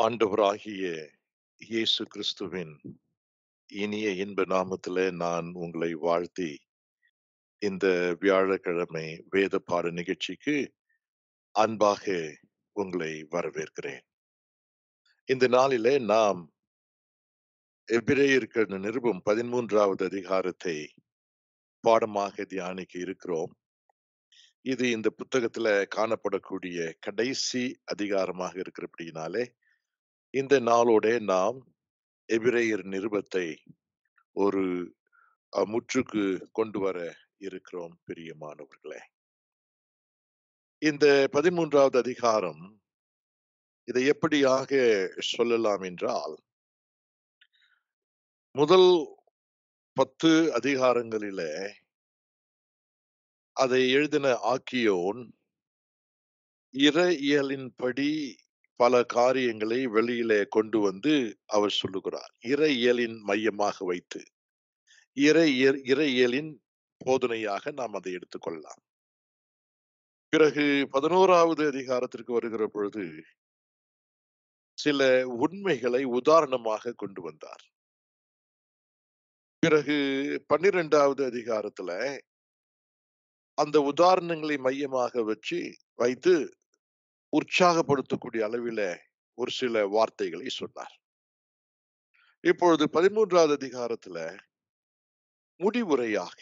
ஆண்டவராகிய இயேசு கிறிஸ்துவின் இனிய இன்ப நாமத்திலே நான் உங்களை வாழ்த்தி இந்த வியாழக்கிழமை வேத பாட நிகழ்ச்சிக்கு அன்பாக உங்களை வரவேற்கிறேன் இந்த நாளிலே நாம் எபிரேயர்கள் நிருபம் பதிமூன்றாவது அதிகாரத்தை பாடமாக தியானிக்க இருக்கிறோம் இது இந்த புத்தகத்துல காணப்படக்கூடிய கடைசி அதிகாரமாக இருக்கிறபடினாலே இந்த நாளோட நாம் எபிரேயர் நிருபத்தை ஒரு அஹ், முற்றுக்கு கொண்டு வர இருக்கிறோம் பிரியமானவர்களே இந்த பதிமூன்றாவது அதிகாரம் இதை எப்படியாக சொல்லலாம் என்றால் முதல் பத்து அதிகாரங்களிலே அதை எழுதின ஆக்கியோன் இற இயலின்படி பல காரியங்களை வெளியிலே கொண்டு வந்து அவர் சொல்லுகிறார் இற இயலின் மையமாக வைத்து இற இயல் இற இயலின் போதனையாக நாம் அதை எடுத்துக்கொள்ளலாம் பிறகு பதினோராவது அதிகாரத்திற்கு வருகிற பொழுது சில உண்மைகளை உதாரணமாக கொண்டு வந்தார் பிறகு பன்னிரெண்டாவது அதிகாரத்துல அந்த உதாரணங்களை மையமாக வச்சு வைத்து உற்சாகப்படுத்தக்கூடிய அளவில ஒரு சில வார்த்தைகளை சொன்னார் இப்பொழுது பதிமூன்றாவது அதிகாரத்துல முடிவுரையாக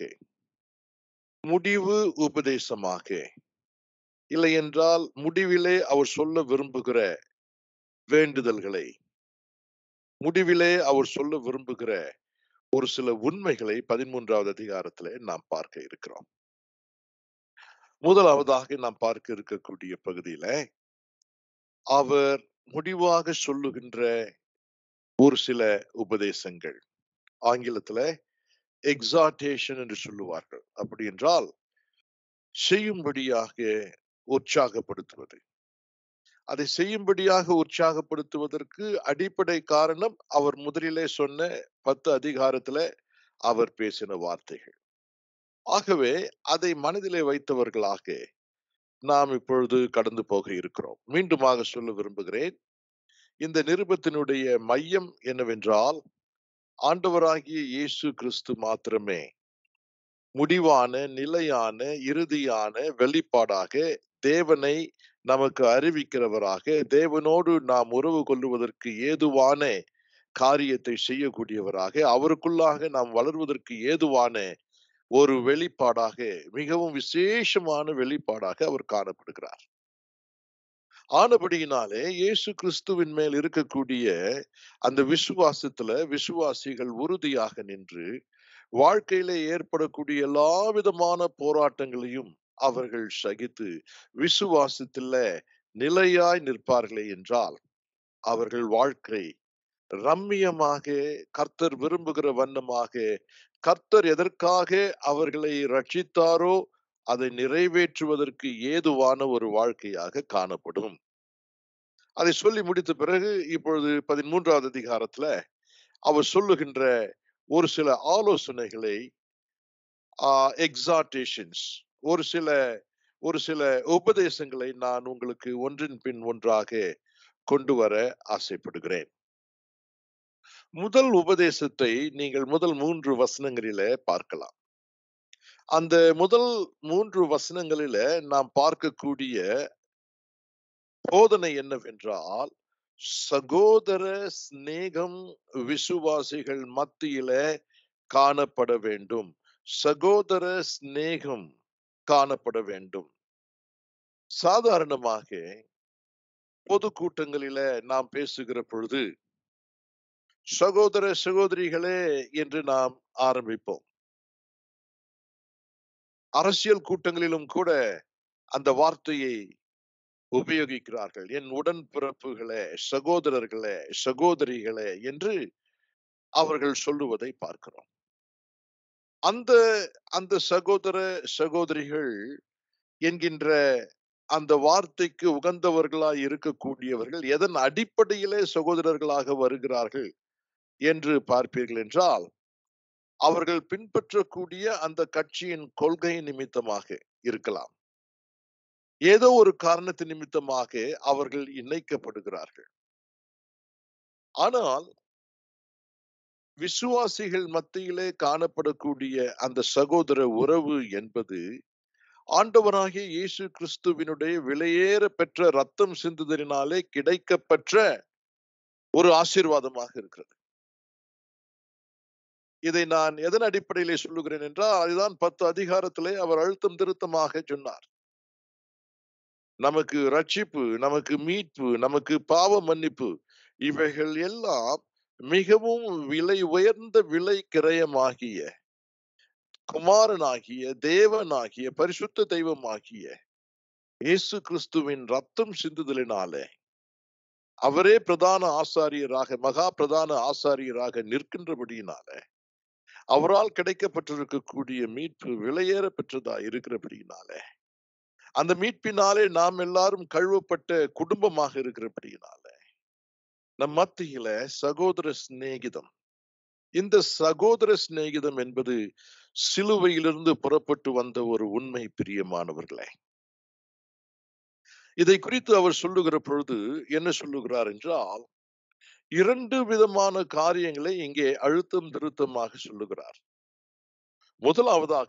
முடிவு உபதேசமாக இல்லை என்றால் முடிவிலே அவர் சொல்ல விரும்புகிற வேண்டுதல்களை முடிவிலே அவர் சொல்ல விரும்புகிற ஒரு சில உண்மைகளை பதிமூன்றாவது அதிகாரத்திலே நாம் பார்க்க இருக்கிறோம் முதலாவதாக நாம் பார்க்க இருக்கக்கூடிய பகுதியில அவர் முடிவாக சொல்லுகின்ற ஒரு சில உபதேசங்கள் ஆங்கிலத்துல எக்ஸாட்டேஷன் என்று சொல்லுவார்கள் அப்படி என்றால் செய்யும்படியாக உற்சாகப்படுத்துவது அதை செய்யும்படியாக உற்சாகப்படுத்துவதற்கு அடிப்படை காரணம் அவர் முதலிலே சொன்ன பத்து அதிகாரத்துல அவர் பேசின வார்த்தைகள் ஆகவே அதை மனதிலே வைத்தவர்களாக நாம் இப்பொழுது கடந்து போக இருக்கிறோம் மீண்டுமாக சொல்ல விரும்புகிறேன் இந்த நிருபத்தினுடைய மையம் என்னவென்றால் ஆண்டவராகிய இயேசு கிறிஸ்து மாத்திரமே முடிவான நிலையான இறுதியான வெளிப்பாடாக தேவனை நமக்கு அறிவிக்கிறவராக தேவனோடு நாம் உறவு கொள்ளுவதற்கு ஏதுவான காரியத்தை செய்யக்கூடியவராக அவருக்குள்ளாக நாம் வளர்வதற்கு ஏதுவான ஒரு வெளிப்பாடாக மிகவும் விசேஷமான வெளிப்பாடாக அவர் காணப்படுகிறார் ஆனபடியினாலே இயேசு கிறிஸ்துவின் மேல் இருக்கக்கூடிய அந்த விசுவாசத்துல விசுவாசிகள் உறுதியாக நின்று வாழ்க்கையில ஏற்படக்கூடிய எல்லா விதமான போராட்டங்களையும் அவர்கள் சகித்து விசுவாசத்துல நிலையாய் நிற்பார்களே என்றால் அவர்கள் வாழ்க்கை ரம்மியமாக கர்த்தர் விரும்புகிற வண்ணமாக கர்த்தர் எதற்காக அவர்களை ரட்சித்தாரோ அதை நிறைவேற்றுவதற்கு ஏதுவான ஒரு வாழ்க்கையாக காணப்படும் அதை சொல்லி முடித்த பிறகு இப்பொழுது பதிமூன்றாவது அதிகாரத்துல அவர் சொல்லுகின்ற ஒரு சில ஆலோசனைகளை எக்ஸாட்டேஷன்ஸ் ஒரு சில ஒரு சில உபதேசங்களை நான் உங்களுக்கு ஒன்றின் பின் ஒன்றாக கொண்டு வர ஆசைப்படுகிறேன் முதல் உபதேசத்தை நீங்கள் முதல் மூன்று வசனங்களிலே பார்க்கலாம் அந்த முதல் மூன்று வசனங்களில நாம் பார்க்கக்கூடிய போதனை என்னவென்றால் சகோதர சிநேகம் விசுவாசிகள் மத்தியில காணப்பட வேண்டும் சகோதர சிநேகம் காணப்பட வேண்டும் சாதாரணமாக பொது கூட்டங்களில நாம் பேசுகிற பொழுது சகோதர சகோதரிகளே என்று நாம் ஆரம்பிப்போம் அரசியல் கூட்டங்களிலும் கூட அந்த வார்த்தையை உபயோகிக்கிறார்கள் என் உடன்பிறப்புகளே சகோதரர்களே சகோதரிகளே என்று அவர்கள் சொல்லுவதை பார்க்கிறோம் அந்த அந்த சகோதர சகோதரிகள் என்கின்ற அந்த வார்த்தைக்கு உகந்தவர்களாய் இருக்கக்கூடியவர்கள் எதன் அடிப்படையிலே சகோதரர்களாக வருகிறார்கள் என்று பார்ப்பீர்கள் என்றால் அவர்கள் பின்பற்றக்கூடிய அந்த கட்சியின் கொள்கை நிமித்தமாக இருக்கலாம் ஏதோ ஒரு காரணத்து நிமித்தமாக அவர்கள் இணைக்கப்படுகிறார்கள் ஆனால் விசுவாசிகள் மத்தியிலே காணப்படக்கூடிய அந்த சகோதர உறவு என்பது ஆண்டவராகிய இயேசு கிறிஸ்துவினுடைய விலையேற பெற்ற ரத்தம் சிந்துதலினாலே கிடைக்கப்பெற்ற ஒரு ஆசீர்வாதமாக இருக்கிறது இதை நான் எதன் அடிப்படையிலே சொல்லுகிறேன் என்றால் அதுதான் பத்து அதிகாரத்திலே அவர் அழுத்தம் திருத்தமாக சொன்னார் நமக்கு ரட்சிப்பு நமக்கு மீட்பு நமக்கு பாவ மன்னிப்பு இவைகள் எல்லாம் மிகவும் விலை உயர்ந்த விலை கிரயமாகிய குமாரனாகிய தேவனாகிய பரிசுத்த தெய்வமாகிய இயேசு கிறிஸ்துவின் ரத்தம் சிந்துதலினாலே அவரே பிரதான ஆசாரியராக மகா பிரதான ஆசாரியராக நிற்கின்றபடியினாலே அவரால் கிடைக்கப்பட்டிருக்கக்கூடிய மீட்பு விலையேற பெற்றதா இருக்கிறபடியினாலே அந்த மீட்பினாலே நாம் எல்லாரும் கழுவப்பட்ட குடும்பமாக இருக்கிறபடியினாலே நம் மத்தியில சகோதர சிநேகிதம் இந்த சகோதர சிநேகிதம் என்பது சிலுவையிலிருந்து புறப்பட்டு வந்த ஒரு உண்மை பிரியமானவர்களே இதை குறித்து அவர் சொல்லுகிற பொழுது என்ன சொல்லுகிறார் என்றால் இரண்டு விதமான காரியங்களை இங்கே அழுத்தம் திருத்தமாக சொல்லுகிறார் முதலாவதாக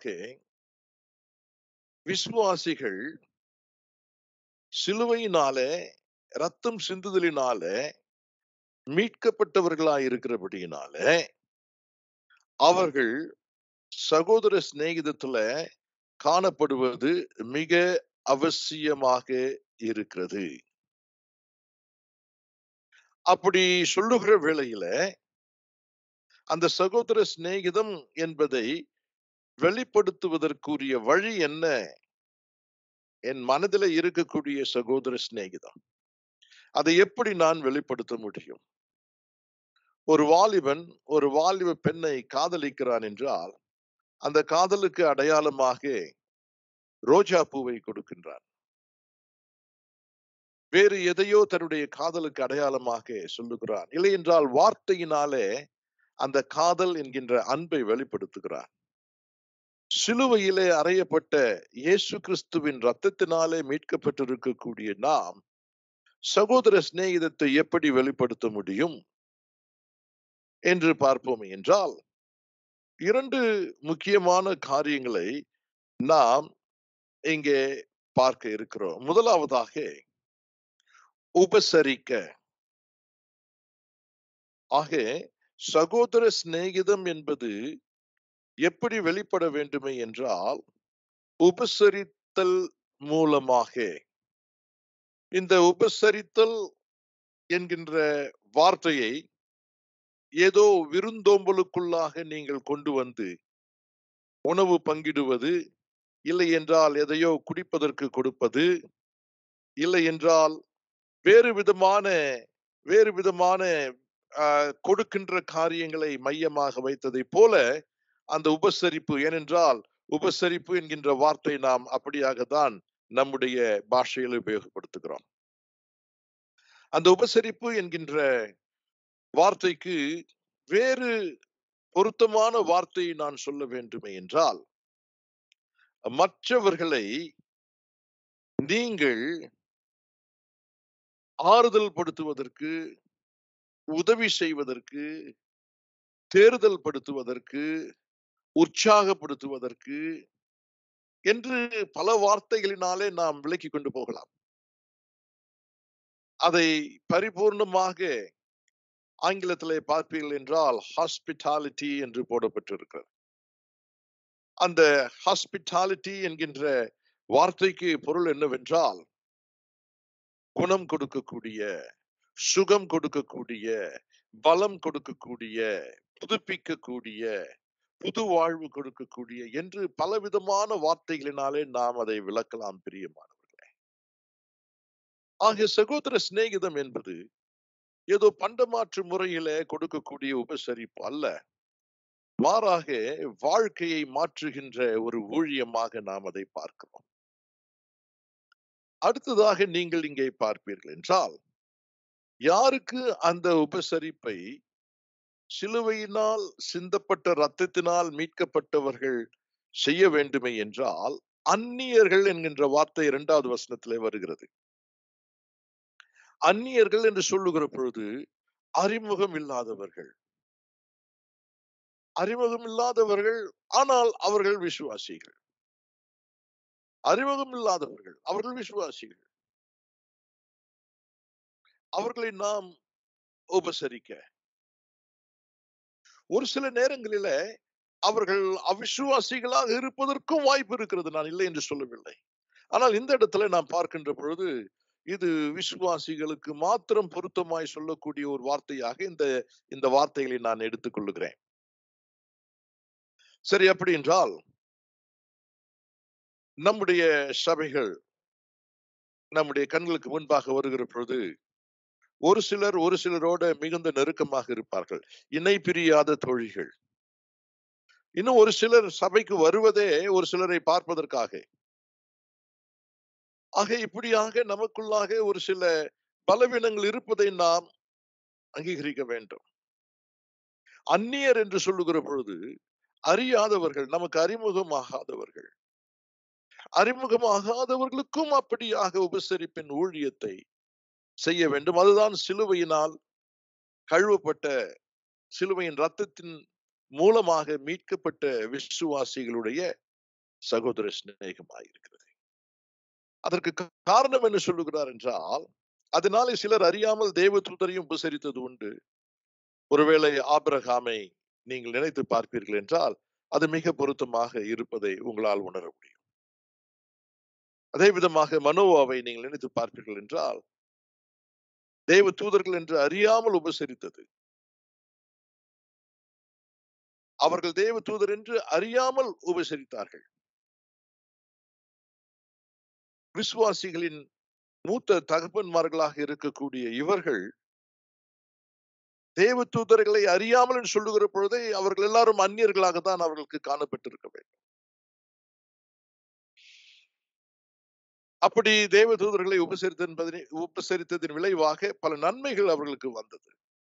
விசுவாசிகள் சிலுவையினாலே ரத்தம் சிந்துதலினாலே மீட்கப்பட்டவர்களாய் இருக்கிறபடியினாலே அவர்கள் சகோதர சிநேகிதத்துல காணப்படுவது மிக அவசியமாக இருக்கிறது அப்படி சொல்லுகிற வேளையில அந்த சகோதர சிநேகிதம் என்பதை வெளிப்படுத்துவதற்குரிய வழி என்ன என் மனதில் இருக்கக்கூடிய சகோதர சிநேகிதம் அதை எப்படி நான் வெளிப்படுத்த முடியும் ஒரு வாலிபன் ஒரு வாலிப பெண்ணை காதலிக்கிறான் என்றால் அந்த காதலுக்கு அடையாளமாக ரோஜா பூவை கொடுக்கின்றான் வேறு எதையோ தன்னுடைய காதலுக்கு அடையாளமாக சொல்லுகிறான் இல்லை என்றால் வார்த்தையினாலே அந்த காதல் என்கின்ற அன்பை வெளிப்படுத்துகிறான் சிலுவையிலே அறையப்பட்ட இயேசு கிறிஸ்துவின் ரத்தத்தினாலே மீட்கப்பட்டிருக்கக்கூடிய நாம் சகோதர சிநேகிதத்தை எப்படி வெளிப்படுத்த முடியும் என்று பார்ப்போம் என்றால் இரண்டு முக்கியமான காரியங்களை நாம் இங்கே பார்க்க இருக்கிறோம் முதலாவதாக உபசரிக்க ஆக சகோதர சிநேகிதம் என்பது எப்படி வெளிப்பட வேண்டுமே என்றால் உபசரித்தல் மூலமாக இந்த உபசரித்தல் என்கின்ற வார்த்தையை ஏதோ விருந்தோம்பலுக்குள்ளாக நீங்கள் கொண்டு வந்து உணவு பங்கிடுவது இல்லை என்றால் எதையோ குடிப்பதற்கு கொடுப்பது இல்லை என்றால் வேறு விதமான வேறு விதமான கொடுக்கின்ற காரியங்களை மையமாக வைத்ததை போல அந்த உபசரிப்பு ஏனென்றால் உபசரிப்பு என்கின்ற வார்த்தை நாம் அப்படியாக தான் நம்முடைய பாஷையில் உபயோகப்படுத்துகிறோம் அந்த உபசரிப்பு என்கின்ற வார்த்தைக்கு வேறு பொருத்தமான வார்த்தையை நான் சொல்ல வேண்டுமே என்றால் மற்றவர்களை நீங்கள் ஆறுதல் படுத்துவதற்கு உதவி செய்வதற்கு தேர்தல் படுத்துவதற்கு உற்சாகப்படுத்துவதற்கு என்று பல வார்த்தைகளினாலே நாம் விளக்கி கொண்டு போகலாம் அதை பரிபூர்ணமாக ஆங்கிலத்திலே பார்ப்பீர்கள் என்றால் ஹாஸ்பிட்டாலிட்டி என்று போடப்பட்டிருக்கிறது அந்த ஹாஸ்பிட்டாலிட்டி என்கின்ற வார்த்தைக்கு பொருள் என்னவென்றால் குணம் கொடுக்கக்கூடிய சுகம் கொடுக்கக்கூடிய பலம் கொடுக்கக்கூடிய புதுப்பிக்கக்கூடிய புது வாழ்வு கொடுக்கக்கூடிய என்று பலவிதமான வார்த்தைகளினாலே நாம் அதை விளக்கலாம் பிரியமானவர்களே ஆகிய சகோதர சிநேகிதம் என்பது ஏதோ பண்டமாற்று முறையில கொடுக்கக்கூடிய உபசரிப்பு அல்ல மாறாக வாழ்க்கையை மாற்றுகின்ற ஒரு ஊழியமாக நாம் அதை பார்க்கிறோம் அடுத்ததாக நீங்கள் இங்கே பார்ப்பீர்கள் என்றால் யாருக்கு அந்த உபசரிப்பை சிலுவையினால் சிந்தப்பட்ட ரத்தத்தினால் மீட்கப்பட்டவர்கள் செய்ய வேண்டுமே என்றால் அந்நியர்கள் என்கின்ற வார்த்தை இரண்டாவது வசனத்திலே வருகிறது அந்நியர்கள் என்று சொல்லுகிற பொழுது அறிமுகம் இல்லாதவர்கள் அறிமுகம் இல்லாதவர்கள் ஆனால் அவர்கள் விசுவாசிகள் அறிமுகம் இல்லாதவர்கள் அவர்கள் விசுவாசிகள் அவர்களை நாம் உபசரிக்க ஒரு சில நேரங்களில அவர்கள் அவிசுவாசிகளாக இருப்பதற்கும் வாய்ப்பு இருக்கிறது நான் இல்லை என்று சொல்லவில்லை ஆனால் இந்த இடத்துல நாம் பார்க்கின்ற பொழுது இது விசுவாசிகளுக்கு மாத்திரம் பொருத்தமாய் சொல்லக்கூடிய ஒரு வார்த்தையாக இந்த இந்த வார்த்தைகளை நான் எடுத்துக் கொள்ளுகிறேன் சரி அப்படி என்றால் நம்முடைய சபைகள் நம்முடைய கண்களுக்கு முன்பாக வருகிற பொழுது ஒரு சிலர் ஒரு சிலரோட மிகுந்த நெருக்கமாக இருப்பார்கள் இணை பிரியாத தோழிகள் இன்னும் ஒரு சிலர் சபைக்கு வருவதே ஒரு சிலரை பார்ப்பதற்காக ஆக இப்படியாக நமக்குள்ளாக ஒரு சில பலவீனங்கள் இருப்பதை நாம் அங்கீகரிக்க வேண்டும் அந்நியர் என்று சொல்லுகிற பொழுது அறியாதவர்கள் நமக்கு அறிமுகமாகாதவர்கள் அறிமுகமாகாதவர்களுக்கும் அப்படியாக உபசரிப்பின் ஊழியத்தை செய்ய வேண்டும் அதுதான் சிலுவையினால் கழுவப்பட்ட சிலுவையின் ரத்தத்தின் மூலமாக மீட்கப்பட்ட விசுவாசிகளுடைய சகோதர சிநேகமாயிருக்கிறது அதற்கு காரணம் என்ன சொல்லுகிறார் என்றால் அதனாலே சிலர் அறியாமல் தேவ தூதரையும் உபசரித்தது உண்டு ஒருவேளை ஆபிரகாமை நீங்கள் நினைத்து பார்ப்பீர்கள் என்றால் அது மிக பொருத்தமாக இருப்பதை உங்களால் உணர முடியும் அதே விதமாக மனோவாவை நீங்கள் நினைத்து பார்ப்பீர்கள் என்றால் தேவ தூதர்கள் என்று அறியாமல் உபசரித்தது அவர்கள் தேவ தூதர் என்று அறியாமல் உபசரித்தார்கள் விசுவாசிகளின் மூத்த தகப்பன்மார்களாக இருக்கக்கூடிய இவர்கள் தேவ தூதர்களை அறியாமல் என்று சொல்லுகிற பொழுதே அவர்கள் எல்லாரும் அந்நியர்களாக தான் அவர்களுக்கு காணப்பட்டிருக்க வேண்டும் அப்படி தேவ தூதர்களை உபசரித்த உபசரித்ததின் விளைவாக பல நன்மைகள் அவர்களுக்கு வந்தது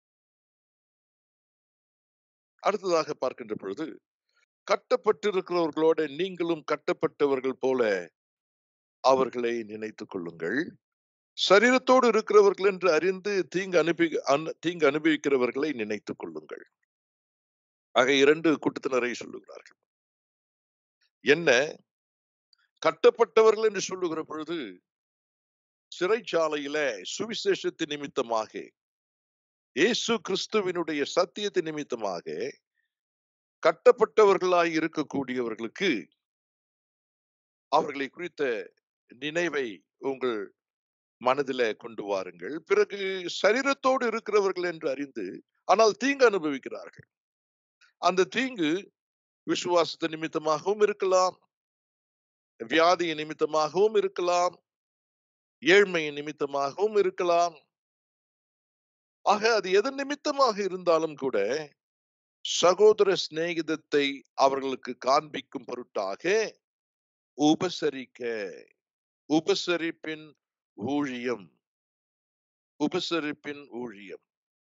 அடுத்ததாக பார்க்கின்ற பொழுது கட்டப்பட்டிருக்கிறவர்களோட நீங்களும் கட்டப்பட்டவர்கள் போல அவர்களை நினைத்துக் கொள்ளுங்கள் சரீரத்தோடு இருக்கிறவர்கள் என்று அறிந்து தீங்கு அனுப்பி தீங்கு அனுபவிக்கிறவர்களை நினைத்துக் கொள்ளுங்கள் ஆக இரண்டு கூட்டத்தினரை சொல்லுகிறார்கள் என்ன கட்டப்பட்டவர்கள் என்று சொல்லுகிற பொழுது சிறைச்சாலையில சுவிசேஷத்தின் நிமித்தமாக இயேசு கிறிஸ்துவினுடைய சத்தியத்தின் நிமித்தமாக கட்டப்பட்டவர்களாய் இருக்கக்கூடியவர்களுக்கு அவர்களை குறித்த நினைவை உங்கள் மனதில கொண்டு வாருங்கள் பிறகு சரீரத்தோடு இருக்கிறவர்கள் என்று அறிந்து ஆனால் தீங்கு அனுபவிக்கிறார்கள் அந்த தீங்கு விசுவாசத்து நிமித்தமாகவும் இருக்கலாம் வியாதியின் நிமித்தமாகவும் இருக்கலாம் ஏழ்மையின் நிமித்தமாகவும் இருக்கலாம் ஆக அது எதன் நிமித்தமாக இருந்தாலும் கூட சகோதர சிநேகிதத்தை அவர்களுக்கு காண்பிக்கும் பொருட்டாக உபசரிக்க உபசரிப்பின் ஊழியம் உபசரிப்பின் ஊழியம்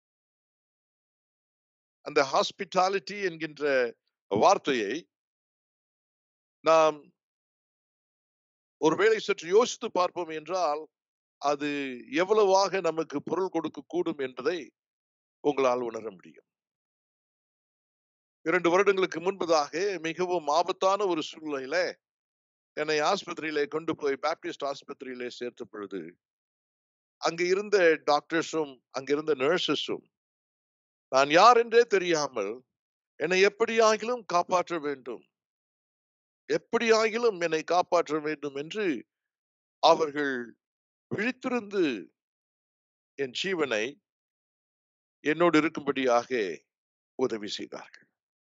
அந்த ஹாஸ்பிட்டாலிட்டி என்கின்ற வார்த்தையை நாம் ஒருவேளை சற்று யோசித்து பார்ப்போம் என்றால் அது எவ்வளவாக நமக்கு பொருள் கொடுக்க கூடும் என்பதை உங்களால் உணர முடியும் இரண்டு வருடங்களுக்கு முன்பதாக மிகவும் ஆபத்தான ஒரு சூழ்நிலையில என்னை ஆஸ்பத்திரியில கொண்டு போய் பேப்டிஸ்ட் ஆஸ்பத்திரியில சேர்த்த பொழுது அங்க இருந்த டாக்டர்ஸும் அங்க இருந்த நர்சஸும் நான் யார் என்றே தெரியாமல் என்னை எப்படியாகிலும் காப்பாற்ற வேண்டும் எப்படியாகிலும் என்னை காப்பாற்ற வேண்டும் என்று அவர்கள் விழித்திருந்து என் ஜீவனை என்னோடு இருக்கும்படியாக உதவி செய்தார்கள்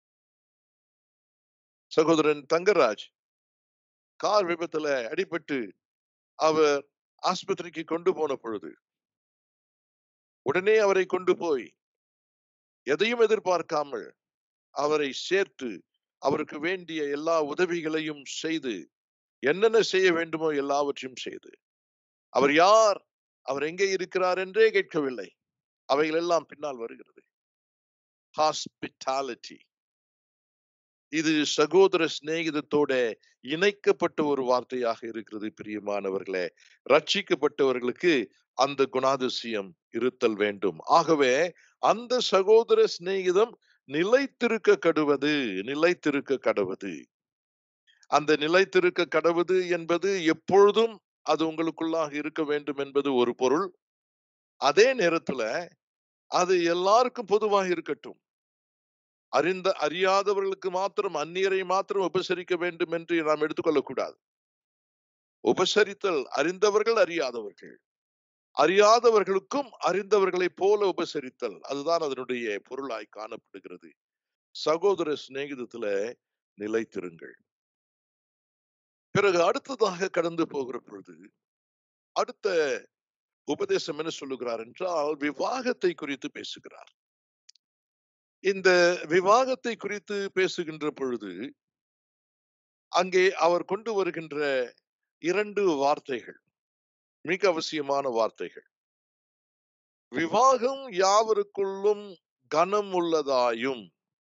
சகோதரன் தங்கராஜ் கார் விபத்துல அடிபட்டு அவர் ஆஸ்பத்திரிக்கு கொண்டு போன பொழுது உடனே அவரை கொண்டு போய் எதையும் எதிர்பார்க்காமல் அவரை சேர்த்து அவருக்கு வேண்டிய எல்லா உதவிகளையும் செய்து என்னென்ன செய்ய வேண்டுமோ எல்லாவற்றையும் செய்து அவர் யார் அவர் எங்கே இருக்கிறார் என்றே கேட்கவில்லை அவைகள் எல்லாம் பின்னால் வருகிறது ஹாஸ்பிட்டாலிட்டி இது சகோதர சிநேகிதத்தோட இணைக்கப்பட்ட ஒரு வார்த்தையாக இருக்கிறது பிரியமானவர்களே ரட்சிக்கப்பட்டவர்களுக்கு அந்த குணாதிசயம் இருத்தல் வேண்டும் ஆகவே அந்த சகோதர சிநேகிதம் நிலைத்திருக்க கடுவது நிலைத்திருக்க கடவது அந்த நிலைத்திருக்க கடவுது என்பது எப்பொழுதும் அது உங்களுக்குள்ளாக இருக்க வேண்டும் என்பது ஒரு பொருள் அதே நேரத்துல அது எல்லாருக்கும் பொதுவாக இருக்கட்டும் அறிந்த அறியாதவர்களுக்கு மாத்திரம் அந்நியரை மாத்திரம் உபசரிக்க வேண்டும் என்று நாம் எடுத்துக்கொள்ளக் கூடாது உபசரித்தல் அறிந்தவர்கள் அறியாதவர்கள் அறியாதவர்களுக்கும் அறிந்தவர்களைப் போல உபசரித்தல் அதுதான் அதனுடைய பொருளாய் காணப்படுகிறது சகோதர சிநேகிதத்துல நிலைத்திருங்கள் பிறகு அடுத்ததாக கடந்து போகிற பொழுது அடுத்த உபதேசம் என்ன சொல்லுகிறார் என்றால் விவாகத்தை குறித்து பேசுகிறார் இந்த விவாகத்தை குறித்து பேசுகின்ற பொழுது அங்கே அவர் கொண்டு வருகின்ற இரண்டு வார்த்தைகள் மிக அவசியமான வார்த்தைகள் விவாகம் யாவருக்குள்ளும் கனம் உள்ளதாயும்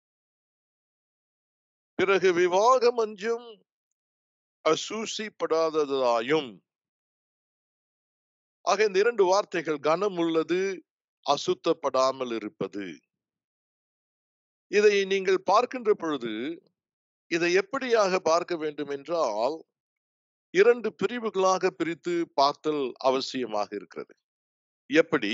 பிறகு விவாகம் அஞ்சும் அசூசிப்படாததாயும் ஆக இந்த இரண்டு வார்த்தைகள் கனம் உள்ளது அசுத்தப்படாமல் இருப்பது இதை நீங்கள் பார்க்கின்ற பொழுது இதை எப்படியாக பார்க்க வேண்டும் என்றால் இரண்டு பிரிவுகளாக பிரித்து பார்த்தல் அவசியமாக இருக்கிறது எப்படி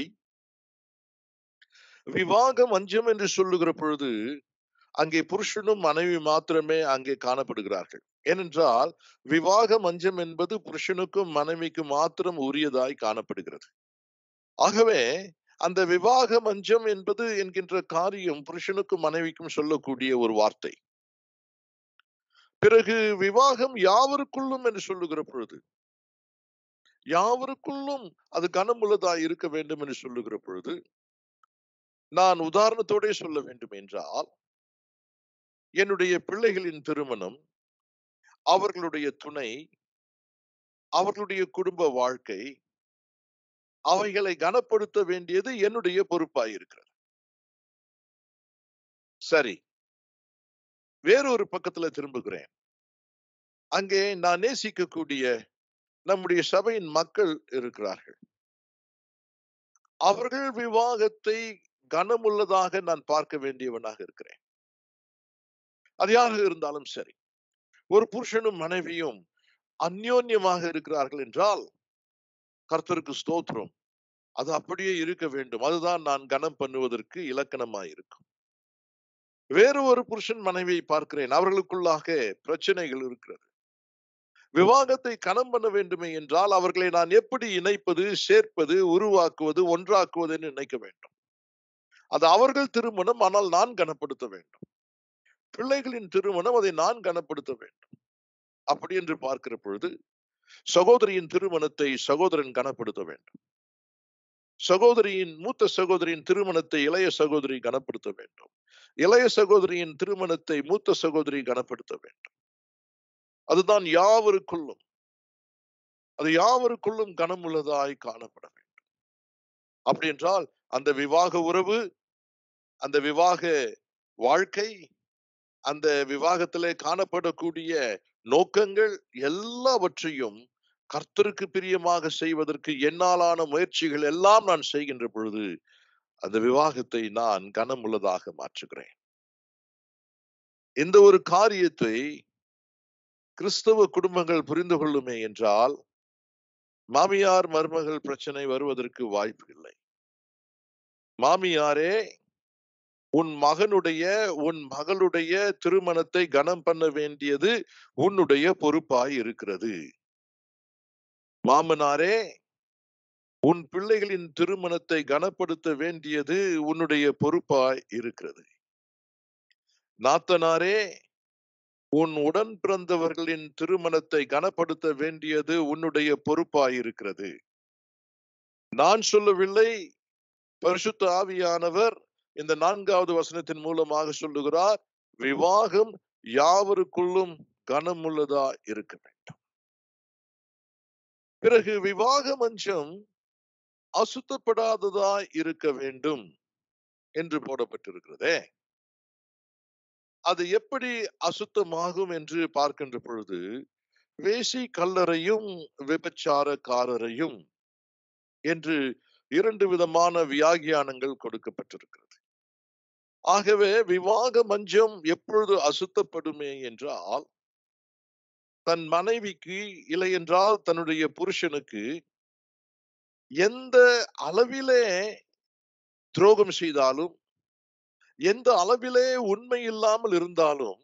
விவாகம் அஞ்சம் என்று சொல்லுகிற பொழுது அங்கே புருஷனும் மனைவி மாத்திரமே அங்கே காணப்படுகிறார்கள் ஏனென்றால் விவாக மஞ்சம் என்பது புருஷனுக்கும் மனைவிக்கும் மாத்திரம் உரியதாய் காணப்படுகிறது ஆகவே அந்த விவாக மஞ்சம் என்பது என்கின்ற காரியம் புருஷனுக்கும் மனைவிக்கும் சொல்லக்கூடிய ஒரு வார்த்தை பிறகு விவாகம் யாவருக்குள்ளும் என்று சொல்லுகிற பொழுது யாவருக்குள்ளும் அது கனமுள்ளதாய் இருக்க வேண்டும் என்று சொல்லுகிற பொழுது நான் உதாரணத்தோட சொல்ல வேண்டும் என்றால் என்னுடைய பிள்ளைகளின் திருமணம் அவர்களுடைய துணை அவர்களுடைய குடும்ப வாழ்க்கை அவைகளை கனப்படுத்த வேண்டியது என்னுடைய பொறுப்பாய் இருக்கிறது சரி வேறொரு பக்கத்துல திரும்புகிறேன் அங்கே நான் நேசிக்கக்கூடிய நம்முடைய சபையின் மக்கள் இருக்கிறார்கள் அவர்கள் விவாகத்தை கனமுள்ளதாக நான் பார்க்க வேண்டியவனாக இருக்கிறேன் அது யாராக இருந்தாலும் சரி ஒரு புருஷனும் மனைவியும் அந்யோன்யமாக இருக்கிறார்கள் என்றால் கர்த்தருக்கு ஸ்தோத்திரம் அது அப்படியே இருக்க வேண்டும் அதுதான் நான் கனம் பண்ணுவதற்கு இலக்கணமாய் இருக்கும் வேறு ஒரு புருஷன் மனைவியை பார்க்கிறேன் அவர்களுக்குள்ளாக பிரச்சனைகள் இருக்கிறது விவாகத்தை கனம் பண்ண வேண்டுமே என்றால் அவர்களை நான் எப்படி இணைப்பது சேர்ப்பது உருவாக்குவது ஒன்றாக்குவது என்று நினைக்க வேண்டும் அது அவர்கள் திருமணம் ஆனால் நான் கனப்படுத்த வேண்டும் பிள்ளைகளின் திருமணம் அதை நான் கனப்படுத்த வேண்டும் அப்படி என்று பார்க்கிற பொழுது சகோதரியின் திருமணத்தை சகோதரன் கனப்படுத்த வேண்டும் சகோதரியின் மூத்த சகோதரியின் திருமணத்தை இளைய சகோதரி கனப்படுத்த வேண்டும் இளைய சகோதரியின் திருமணத்தை மூத்த சகோதரி கனப்படுத்த வேண்டும் அதுதான் யாவருக்குள்ளும் அது யாவருக்குள்ளும் கனமுள்ளதாய் காணப்பட வேண்டும் அப்படி என்றால் அந்த விவாக உறவு அந்த விவாக வாழ்க்கை அந்த விவாகத்திலே காணப்படக்கூடிய நோக்கங்கள் எல்லாவற்றையும் கர்த்தருக்கு பிரியமாக செய்வதற்கு என்னாலான முயற்சிகள் எல்லாம் நான் செய்கின்ற பொழுது அந்த விவாகத்தை நான் கனமுள்ளதாக மாற்றுகிறேன் இந்த ஒரு காரியத்தை கிறிஸ்தவ குடும்பங்கள் புரிந்து கொள்ளுமே என்றால் மாமியார் மருமகள் பிரச்சனை வருவதற்கு வாய்ப்பு இல்லை மாமியாரே உன் மகனுடைய உன் மகளுடைய திருமணத்தை கனம் பண்ண வேண்டியது உன்னுடைய பொறுப்பாய் இருக்கிறது மாமனாரே உன் பிள்ளைகளின் திருமணத்தை கனப்படுத்த வேண்டியது உன்னுடைய பொறுப்பாய் இருக்கிறது நாத்தனாரே உன் உடன் பிறந்தவர்களின் திருமணத்தை கனப்படுத்த வேண்டியது உன்னுடைய பொறுப்பாய் இருக்கிறது நான் சொல்லவில்லை பரிசுத்த ஆவியானவர் இந்த நான்காவது வசனத்தின் மூலமாக சொல்லுகிறார் விவாகம் யாவருக்குள்ளும் கனமுள்ளதா இருக்க வேண்டும் பிறகு விவாக மஞ்சம் அசுத்தப்படாததா இருக்க வேண்டும் என்று போடப்பட்டிருக்கிறதே அது எப்படி அசுத்தமாகும் என்று பார்க்கின்ற பொழுது வேசி கல்லறையும் விபச்சாரக்காரரையும் என்று இரண்டு விதமான வியாகியானங்கள் கொடுக்கப்பட்டிருக்கிறது ஆகவே விவாக மஞ்சம் எப்பொழுது அசுத்தப்படுமே என்றால் தன் மனைவிக்கு இல்லை என்றால் தன்னுடைய புருஷனுக்கு எந்த அளவிலே துரோகம் செய்தாலும் எந்த அளவிலே உண்மை இல்லாமல் இருந்தாலும்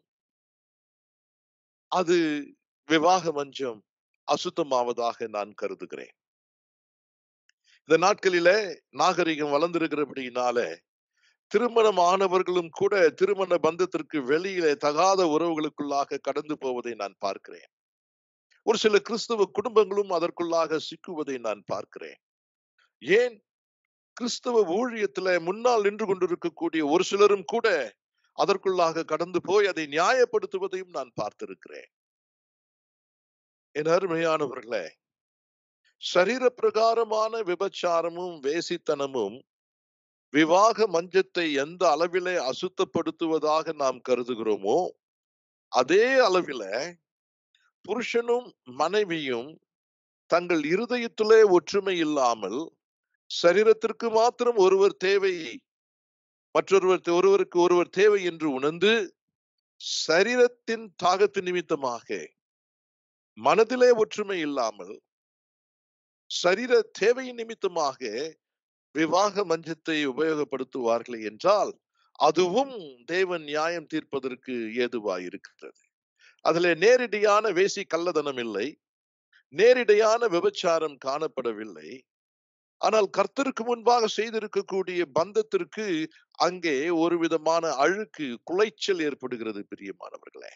அது விவாக மஞ்சம் அசுத்தமாவதாக நான் கருதுகிறேன் இந்த நாட்களிலே நாகரிகம் வளர்ந்திருக்கிறபடியினால திருமணம் ஆனவர்களும் கூட திருமண பந்தத்திற்கு வெளியிலே தகாத உறவுகளுக்குள்ளாக கடந்து போவதை நான் பார்க்கிறேன் ஒரு சில கிறிஸ்தவ குடும்பங்களும் அதற்குள்ளாக சிக்குவதை நான் பார்க்கிறேன் ஏன் கிறிஸ்தவ ஊழியத்துல முன்னால் நின்று கொண்டிருக்கக்கூடிய ஒரு சிலரும் கூட அதற்குள்ளாக கடந்து போய் அதை நியாயப்படுத்துவதையும் நான் பார்த்திருக்கிறேன் என் அருமையானவர்களே சரீர பிரகாரமான விபச்சாரமும் வேசித்தனமும் விவாக மஞ்சத்தை எந்த அளவிலே அசுத்தப்படுத்துவதாக நாம் கருதுகிறோமோ அதே அளவில புருஷனும் மனைவியும் தங்கள் இருதயத்திலே ஒற்றுமை இல்லாமல் சரீரத்திற்கு மாத்திரம் ஒருவர் தேவை மற்றொருவர் ஒருவருக்கு ஒருவர் தேவை என்று உணர்ந்து சரீரத்தின் தாகத்து நிமித்தமாக மனதிலே ஒற்றுமை இல்லாமல் சரீர தேவை நிமித்தமாக விவாக மஞ்சத்தை உபயோகப்படுத்துவார்கள் என்றால் அதுவும் தேவன் நியாயம் தீர்ப்பதற்கு ஏதுவாயிருக்கிறது அதுல நேரடியான வேசி கள்ளதனம் இல்லை நேரடியான விபச்சாரம் காணப்படவில்லை ஆனால் கர்த்தருக்கு முன்பாக செய்திருக்கக்கூடிய பந்தத்திற்கு அங்கே ஒரு விதமான அழுக்கு குலைச்சல் ஏற்படுகிறது பிரியமானவர்களே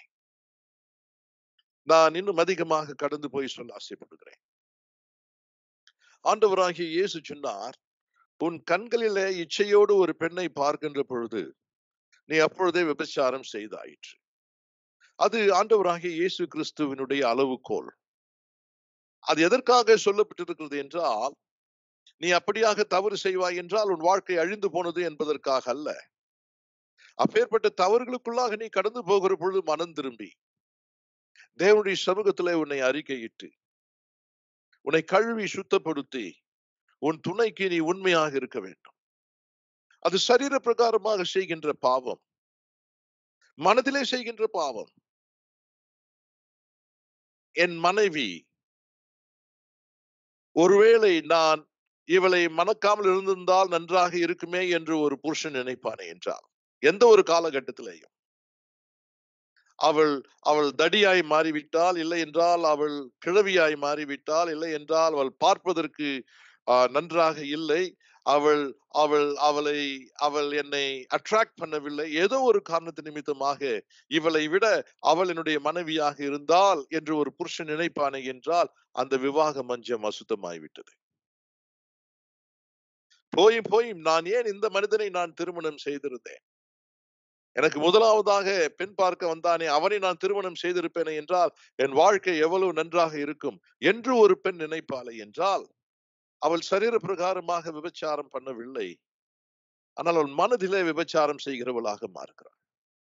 நான் இன்னும் அதிகமாக கடந்து போய் சொல்ல ஆசைப்படுகிறேன் ஆண்டவராகிய இயேசு சொன்னார் உன் கண்களிலே இச்சையோடு ஒரு பெண்ணை பார்க்கின்ற பொழுது நீ அப்பொழுதே விபச்சாரம் செய்தாயிற்று அது ஆண்டவராகிய இயேசு கிறிஸ்துவனுடைய அளவுகோல் அது எதற்காக சொல்லப்பட்டிருக்கிறது என்றால் நீ அப்படியாக தவறு செய்வாய் என்றால் உன் வாழ்க்கை அழிந்து போனது என்பதற்காக அல்ல அப்பேற்பட்ட தவறுகளுக்குள்ளாக நீ கடந்து போகிற பொழுது மனம் திரும்பி தேவனுடைய சமூகத்திலே உன்னை அறிக்கையிட்டு உன்னை கழுவி சுத்தப்படுத்தி உன் துணைக்கு நீ உண்மையாக இருக்க வேண்டும் அது சரீர பிரகாரமாக செய்கின்ற பாவம் மனதிலே செய்கின்ற பாவம் என் மனைவி ஒருவேளை நான் இவளை மணக்காமல் இருந்திருந்தால் நன்றாக இருக்குமே என்று ஒரு புருஷன் நினைப்பானே என்றால் எந்த ஒரு காலகட்டத்திலேயும் அவள் அவள் தடியாய் மாறிவிட்டால் இல்லை என்றால் அவள் கிழவியாய் மாறிவிட்டால் இல்லை என்றால் அவள் பார்ப்பதற்கு நன்றாக இல்லை அவள் அவள் அவளை அவள் என்னை அட்ராக்ட் பண்ணவில்லை ஏதோ ஒரு காரணத்து நிமித்தமாக இவளை விட அவள் என்னுடைய மனைவியாக இருந்தால் என்று ஒரு புருஷன் நினைப்பானே என்றால் அந்த விவாக மஞ்சம் அசுத்தமாய்விட்டது போய் போய் நான் ஏன் இந்த மனிதனை நான் திருமணம் செய்திருந்தேன் எனக்கு முதலாவதாக பெண் பார்க்க வந்தானே அவனை நான் திருமணம் செய்திருப்பேனே என்றால் என் வாழ்க்கை எவ்வளவு நன்றாக இருக்கும் என்று ஒரு பெண் நினைப்பாளே என்றால் அவள் சரீர பிரகாரமாக விபச்சாரம் பண்ணவில்லை ஆனால் அவள் மனதிலே விபச்சாரம் செய்கிறவளாக மாறுகிறாள்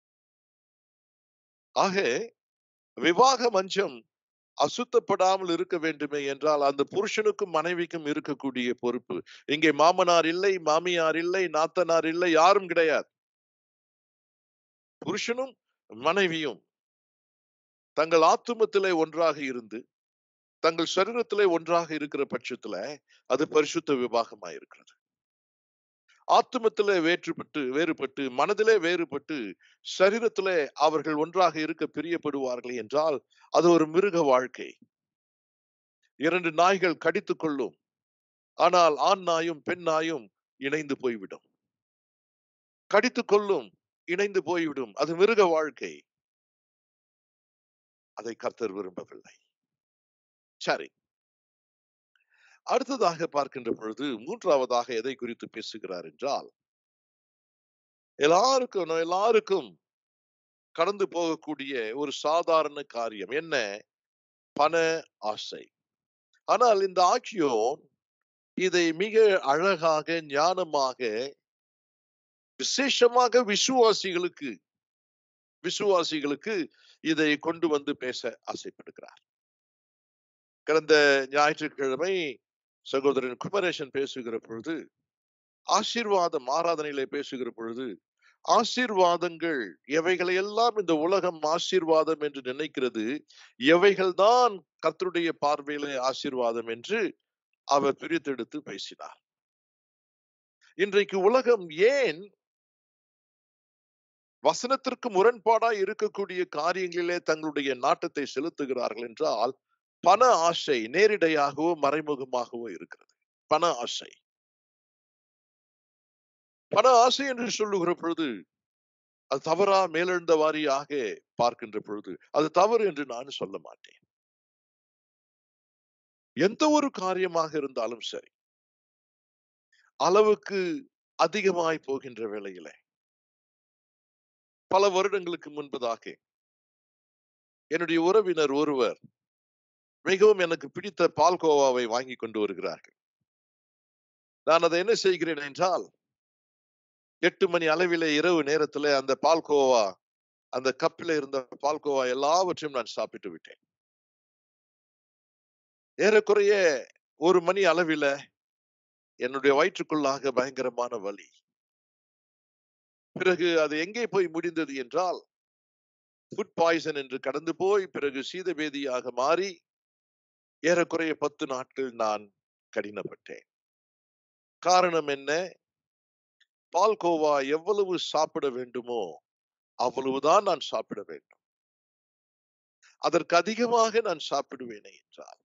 ஆக விவாக மஞ்சம் அசுத்தப்படாமல் இருக்க வேண்டுமே என்றால் அந்த புருஷனுக்கும் மனைவிக்கும் இருக்கக்கூடிய பொறுப்பு இங்கே மாமனார் இல்லை மாமியார் இல்லை நாத்தனார் இல்லை யாரும் கிடையாது புருஷனும் மனைவியும் தங்கள் ஆத்துமத்திலே ஒன்றாக இருந்து தங்கள் சரீரத்திலே ஒன்றாக இருக்கிற பட்சத்துல அது பரிசுத்த விவாகமா இருக்கிறது ஆத்துமத்திலே வேற்றுப்பட்டு வேறுபட்டு மனதிலே வேறுபட்டு சரீரத்திலே அவர்கள் ஒன்றாக இருக்க பிரியப்படுவார்கள் என்றால் அது ஒரு மிருக வாழ்க்கை இரண்டு நாய்கள் கடித்துக் கொள்ளும் ஆனால் ஆண் நாயும் பெண் நாயும் இணைந்து போய்விடும் கடித்துக் கொள்ளும் இணைந்து போய்விடும் அது மிருக வாழ்க்கை அதை கர்த்தர் விரும்பவில்லை சரி அடுத்ததாக பார்க்கின்ற பொழுது மூன்றாவதாக எதை குறித்து பேசுகிறார் என்றால் எல்லாருக்கும் எல்லாருக்கும் கடந்து போகக்கூடிய ஒரு சாதாரண காரியம் என்ன பண ஆசை ஆனால் இந்த ஆட்சியோன் இதை மிக அழகாக ஞானமாக விசேஷமாக விசுவாசிகளுக்கு விசுவாசிகளுக்கு இதை கொண்டு வந்து பேச ஆசைப்படுகிறார் கடந்த ஞாயிற்றுக்கிழமை சகோதரன் குமரேசன் பேசுகிற பொழுது ஆசீர்வாதம் ஆராதனையிலே பேசுகிற பொழுது ஆசீர்வாதங்கள் எவைகளையெல்லாம் இந்த உலகம் ஆசீர்வாதம் என்று நினைக்கிறது எவைகள்தான் கர்த்தருடைய பார்வையிலே ஆசீர்வாதம் என்று அவர் பிரித்தெடுத்து பேசினார் இன்றைக்கு உலகம் ஏன் வசனத்திற்கு முரண்பாடாய் இருக்கக்கூடிய காரியங்களிலே தங்களுடைய நாட்டத்தை செலுத்துகிறார்கள் என்றால் பண ஆசை நேரிடையாகவோ மறைமுகமாகவோ இருக்கிறது பண ஆசை பண ஆசை என்று சொல்லுகிற பொழுது அது தவறா மேலெழுந்த வாரியாக பார்க்கின்ற பொழுது அது தவறு என்று நான் சொல்ல மாட்டேன் எந்த ஒரு காரியமாக இருந்தாலும் சரி அளவுக்கு அதிகமாய் போகின்ற வேளையில பல வருடங்களுக்கு முன்பதாக என்னுடைய உறவினர் ஒருவர் மிகவும் எனக்கு பிடித்த பால்கோவாவை வாங்கி கொண்டு வருகிறார்கள் நான் அதை என்ன செய்கிறேன் என்றால் எட்டு மணி அளவிலே இரவு நேரத்துல அந்த பால்கோவா அந்த கப்பில இருந்த பால்கோவா எல்லாவற்றையும் நான் சாப்பிட்டு விட்டேன் ஏறக்குறைய ஒரு மணி அளவில என்னுடைய வயிற்றுக்குள்ளாக பயங்கரமான வலி பிறகு அது எங்கே போய் முடிந்தது என்றால் ஃபுட் பாய்சன் என்று கடந்து போய் பிறகு சீதபேதியாக மாறி ஏறக்குறைய பத்து நாட்கள் நான் கடினப்பட்டேன் காரணம் என்ன பால்கோவா எவ்வளவு சாப்பிட வேண்டுமோ அவ்வளவுதான் நான் சாப்பிட வேண்டும் அதற்கு அதிகமாக நான் சாப்பிடுவேனே என்றால்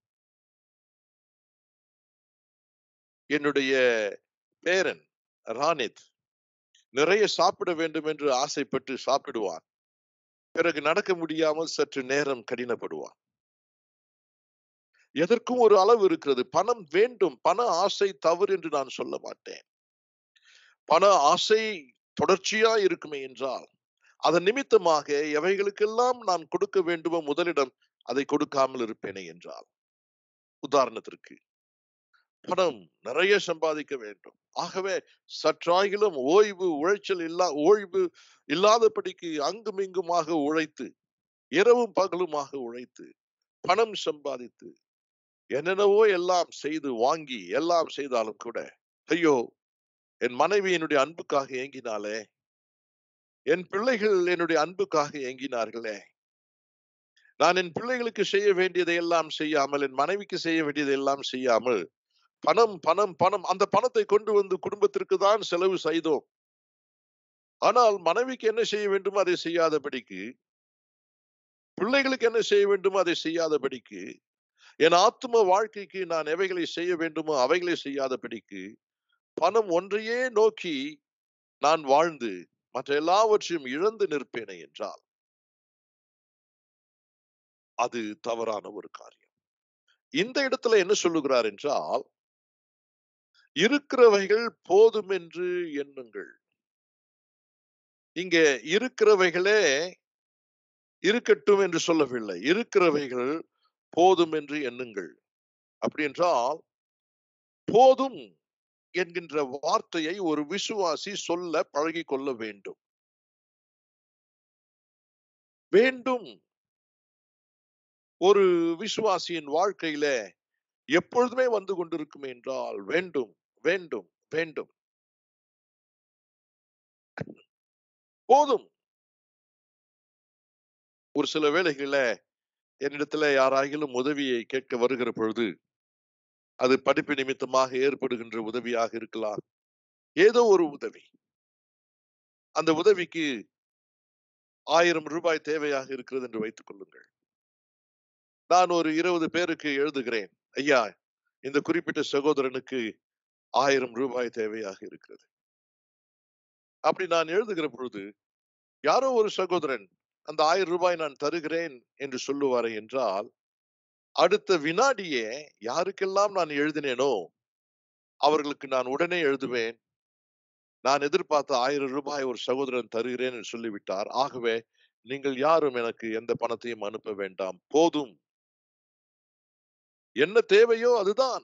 என்னுடைய பேரன் ராணித் நிறைய சாப்பிட வேண்டும் என்று ஆசைப்பட்டு சாப்பிடுவான் பிறகு நடக்க முடியாமல் சற்று நேரம் கடினப்படுவான் எதற்கும் ஒரு அளவு இருக்கிறது பணம் வேண்டும் பண ஆசை தவறு என்று நான் சொல்ல மாட்டேன் பண ஆசை தொடர்ச்சியா இருக்குமே என்றால் அதன் நிமித்தமாக எவைகளுக்கெல்லாம் நான் கொடுக்க வேண்டுமோ முதலிடம் அதை கொடுக்காமல் இருப்பேனே என்றால் உதாரணத்திற்கு பணம் நிறைய சம்பாதிக்க வேண்டும் ஆகவே சற்றாகிலும் ஓய்வு உழைச்சல் இல்லா ஓய்வு இல்லாதபடிக்கு அங்கும் இங்குமாக உழைத்து இரவும் பகலுமாக உழைத்து பணம் சம்பாதித்து என்னென்னவோ எல்லாம் செய்து வாங்கி எல்லாம் செய்தாலும் கூட ஐயோ என் மனைவி என்னுடைய அன்புக்காக ஏங்கினாலே என் பிள்ளைகள் என்னுடைய அன்புக்காக ஏங்கினார்களே நான் என் பிள்ளைகளுக்கு செய்ய வேண்டியதை எல்லாம் செய்யாமல் என் மனைவிக்கு செய்ய வேண்டியதை எல்லாம் செய்யாமல் பணம் பணம் பணம் அந்த பணத்தை கொண்டு வந்து குடும்பத்திற்கு தான் செலவு செய்தோம் ஆனால் மனைவிக்கு என்ன செய்ய வேண்டுமோ அதை செய்யாதபடிக்கு பிள்ளைகளுக்கு என்ன செய்ய வேண்டுமோ அதை செய்யாதபடிக்கு என் ஆத்ம வாழ்க்கைக்கு நான் எவைகளை செய்ய வேண்டுமோ அவைகளை செய்யாதபடிக்கு பணம் ஒன்றையே நோக்கி நான் வாழ்ந்து மற்ற எல்லாவற்றையும் இழந்து நிற்பேனே என்றால் அது தவறான ஒரு காரியம் இந்த இடத்துல என்ன சொல்லுகிறார் என்றால் இருக்கிறவைகள் போதும் என்று எண்ணுங்கள் இங்க இருக்கிறவைகளே இருக்கட்டும் என்று சொல்லவில்லை இருக்கிறவைகள் போதும் என்று எண்ணுங்கள் அப்படி என்றால் போதும் என்கின்ற வார்த்தையை ஒரு விசுவாசி சொல்ல பழகி கொள்ள வேண்டும் வேண்டும் ஒரு விசுவாசியின் வாழ்க்கையில எப்பொழுதுமே வந்து கொண்டிருக்கும் என்றால் வேண்டும் வேண்டும் வேண்டும் போதும் ஒரு சில வேளைகள்ல என்னிடத்துல யாராகிலும் உதவியை கேட்க வருகிற பொழுது அது படிப்பு நிமித்தமாக ஏற்படுகின்ற உதவியாக இருக்கலாம் ஏதோ ஒரு உதவி அந்த உதவிக்கு ஆயிரம் ரூபாய் தேவையாக இருக்கிறது என்று வைத்துக் கொள்ளுங்கள் நான் ஒரு இருபது பேருக்கு எழுதுகிறேன் ஐயா இந்த குறிப்பிட்ட சகோதரனுக்கு ஆயிரம் ரூபாய் தேவையாக இருக்கிறது அப்படி நான் எழுதுகிற பொழுது யாரோ ஒரு சகோதரன் அந்த ஆயிரம் ரூபாய் நான் தருகிறேன் என்று சொல்லுவாரே என்றால் அடுத்த வினாடியே யாருக்கெல்லாம் நான் எழுதினேனோ அவர்களுக்கு நான் உடனே எழுதுவேன் நான் எதிர்பார்த்த ஆயிரம் ரூபாய் ஒரு சகோதரன் தருகிறேன் என்று சொல்லிவிட்டார் ஆகவே நீங்கள் யாரும் எனக்கு எந்த பணத்தையும் அனுப்ப வேண்டாம் போதும் என்ன தேவையோ அதுதான்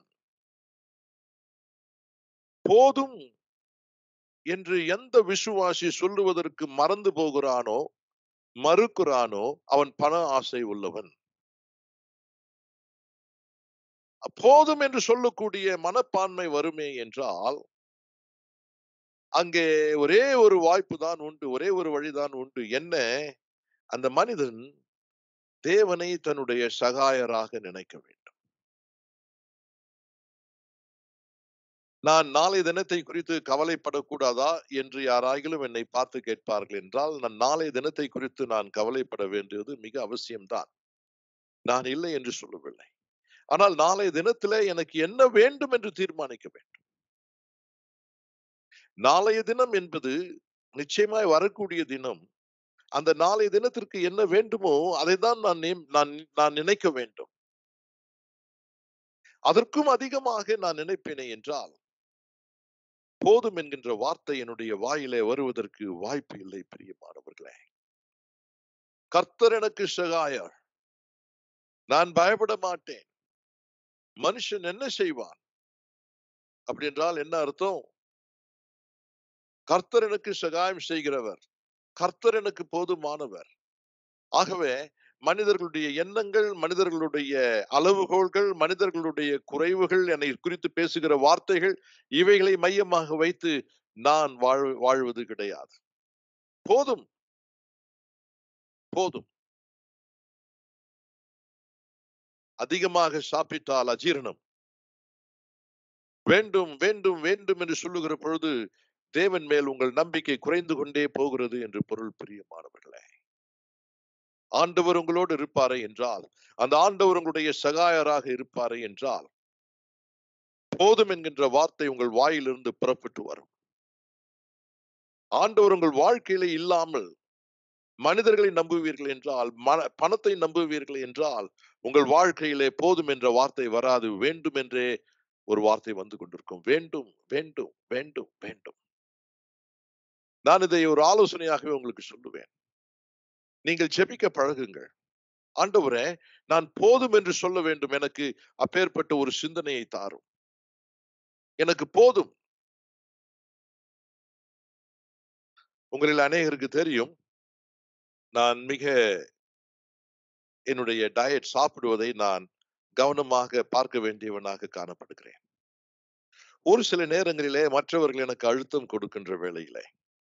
போதும் என்று எந்த விசுவாசி சொல்லுவதற்கு மறந்து போகிறானோ மறுக்கிறானோ அவன் பண ஆசை உள்ளவன் போதும் என்று சொல்லக்கூடிய மனப்பான்மை வருமே என்றால் அங்கே ஒரே ஒரு வாய்ப்பு தான் உண்டு ஒரே ஒரு வழிதான் உண்டு என்ன அந்த மனிதன் தேவனை தன்னுடைய சகாயராக நினைக்க வேண்டும் நான் நாளை தினத்தை குறித்து கவலைப்படக்கூடாதா என்று யாராகிலும் என்னை பார்த்து கேட்பார்கள் என்றால் நான் நாளை தினத்தை குறித்து நான் கவலைப்பட வேண்டியது மிக அவசியம்தான் நான் இல்லை என்று சொல்லவில்லை ஆனால் நாளை தினத்திலே எனக்கு என்ன வேண்டும் என்று தீர்மானிக்க வேண்டும் நாளைய தினம் என்பது நிச்சயமாய் வரக்கூடிய தினம் அந்த நாளைய தினத்திற்கு என்ன வேண்டுமோ அதை தான் நான் நேம்- நான் நான் நினைக்க வேண்டும் அதற்கும் அதிகமாக நான் நினைப்பேனே என்றால் போதும் என்கின்ற வார்த்தை என்னுடைய வாயிலே வருவதற்கு வாய்ப்பு இல்லை பிரியமானவர்களே கர்த்தர் எனக்கு சகாயர் நான் பயப்பட மாட்டேன் மனுஷன் என்ன செய்வான் அப்படி என்றால் என்ன அர்த்தம் கர்த்தர் எனக்கு சகாயம் செய்கிறவர் கர்த்தர் எனக்கு போதுமானவர் ஆகவே மனிதர்களுடைய எண்ணங்கள் மனிதர்களுடைய அளவுகோல்கள் மனிதர்களுடைய குறைவுகள் என்னை குறித்து பேசுகிற வார்த்தைகள் இவைகளை மையமாக வைத்து நான் வாழ் வாழ்வது கிடையாது போதும் போதும் அதிகமாக சாப்பிட்டால் அஜீரணம் வேண்டும் வேண்டும் வேண்டும் என்று சொல்லுகிற பொழுது தேவன் மேல் உங்கள் நம்பிக்கை குறைந்து கொண்டே போகிறது என்று பொருள் பிரியமானவர்களே ஆண்டவர் உங்களோடு இருப்பாரே என்றால் அந்த ஆண்டவர் உங்களுடைய சகாயராக இருப்பாரே என்றால் போதும் என்கின்ற வார்த்தை உங்கள் வாயிலிருந்து புறப்பட்டு வரும் ஆண்டவர் உங்கள் வாழ்க்கையிலே இல்லாமல் மனிதர்களை நம்புவீர்கள் என்றால் மன- பணத்தை நம்புவீர்கள் என்றால் உங்கள் வாழ்க்கையிலே போதும் என்ற வார்த்தை வராது வேண்டும் என்றே ஒரு வார்த்தை வந்து கொண்டிருக்கும் வேண்டும் வேண்டும் வேண்டும் வேண்டும் நான் இதை ஒரு ஆலோசனையாகவே உங்களுக்கு சொல்லுவேன் நீங்கள் ஜெபிக்க பழகுங்கள் ஆண்டவரே நான் போதும் என்று சொல்ல வேண்டும் எனக்கு அப்பேற்பட்ட ஒரு சிந்தனையை தாரும் எனக்கு போதும் உங்களில் அநேகருக்கு தெரியும் நான் மிக என்னுடைய டயட் சாப்பிடுவதை நான் கவனமாக பார்க்க வேண்டியவனாக காணப்படுகிறேன் ஒரு சில நேரங்களிலே மற்றவர்கள் எனக்கு அழுத்தம் கொடுக்கின்ற வேளையிலே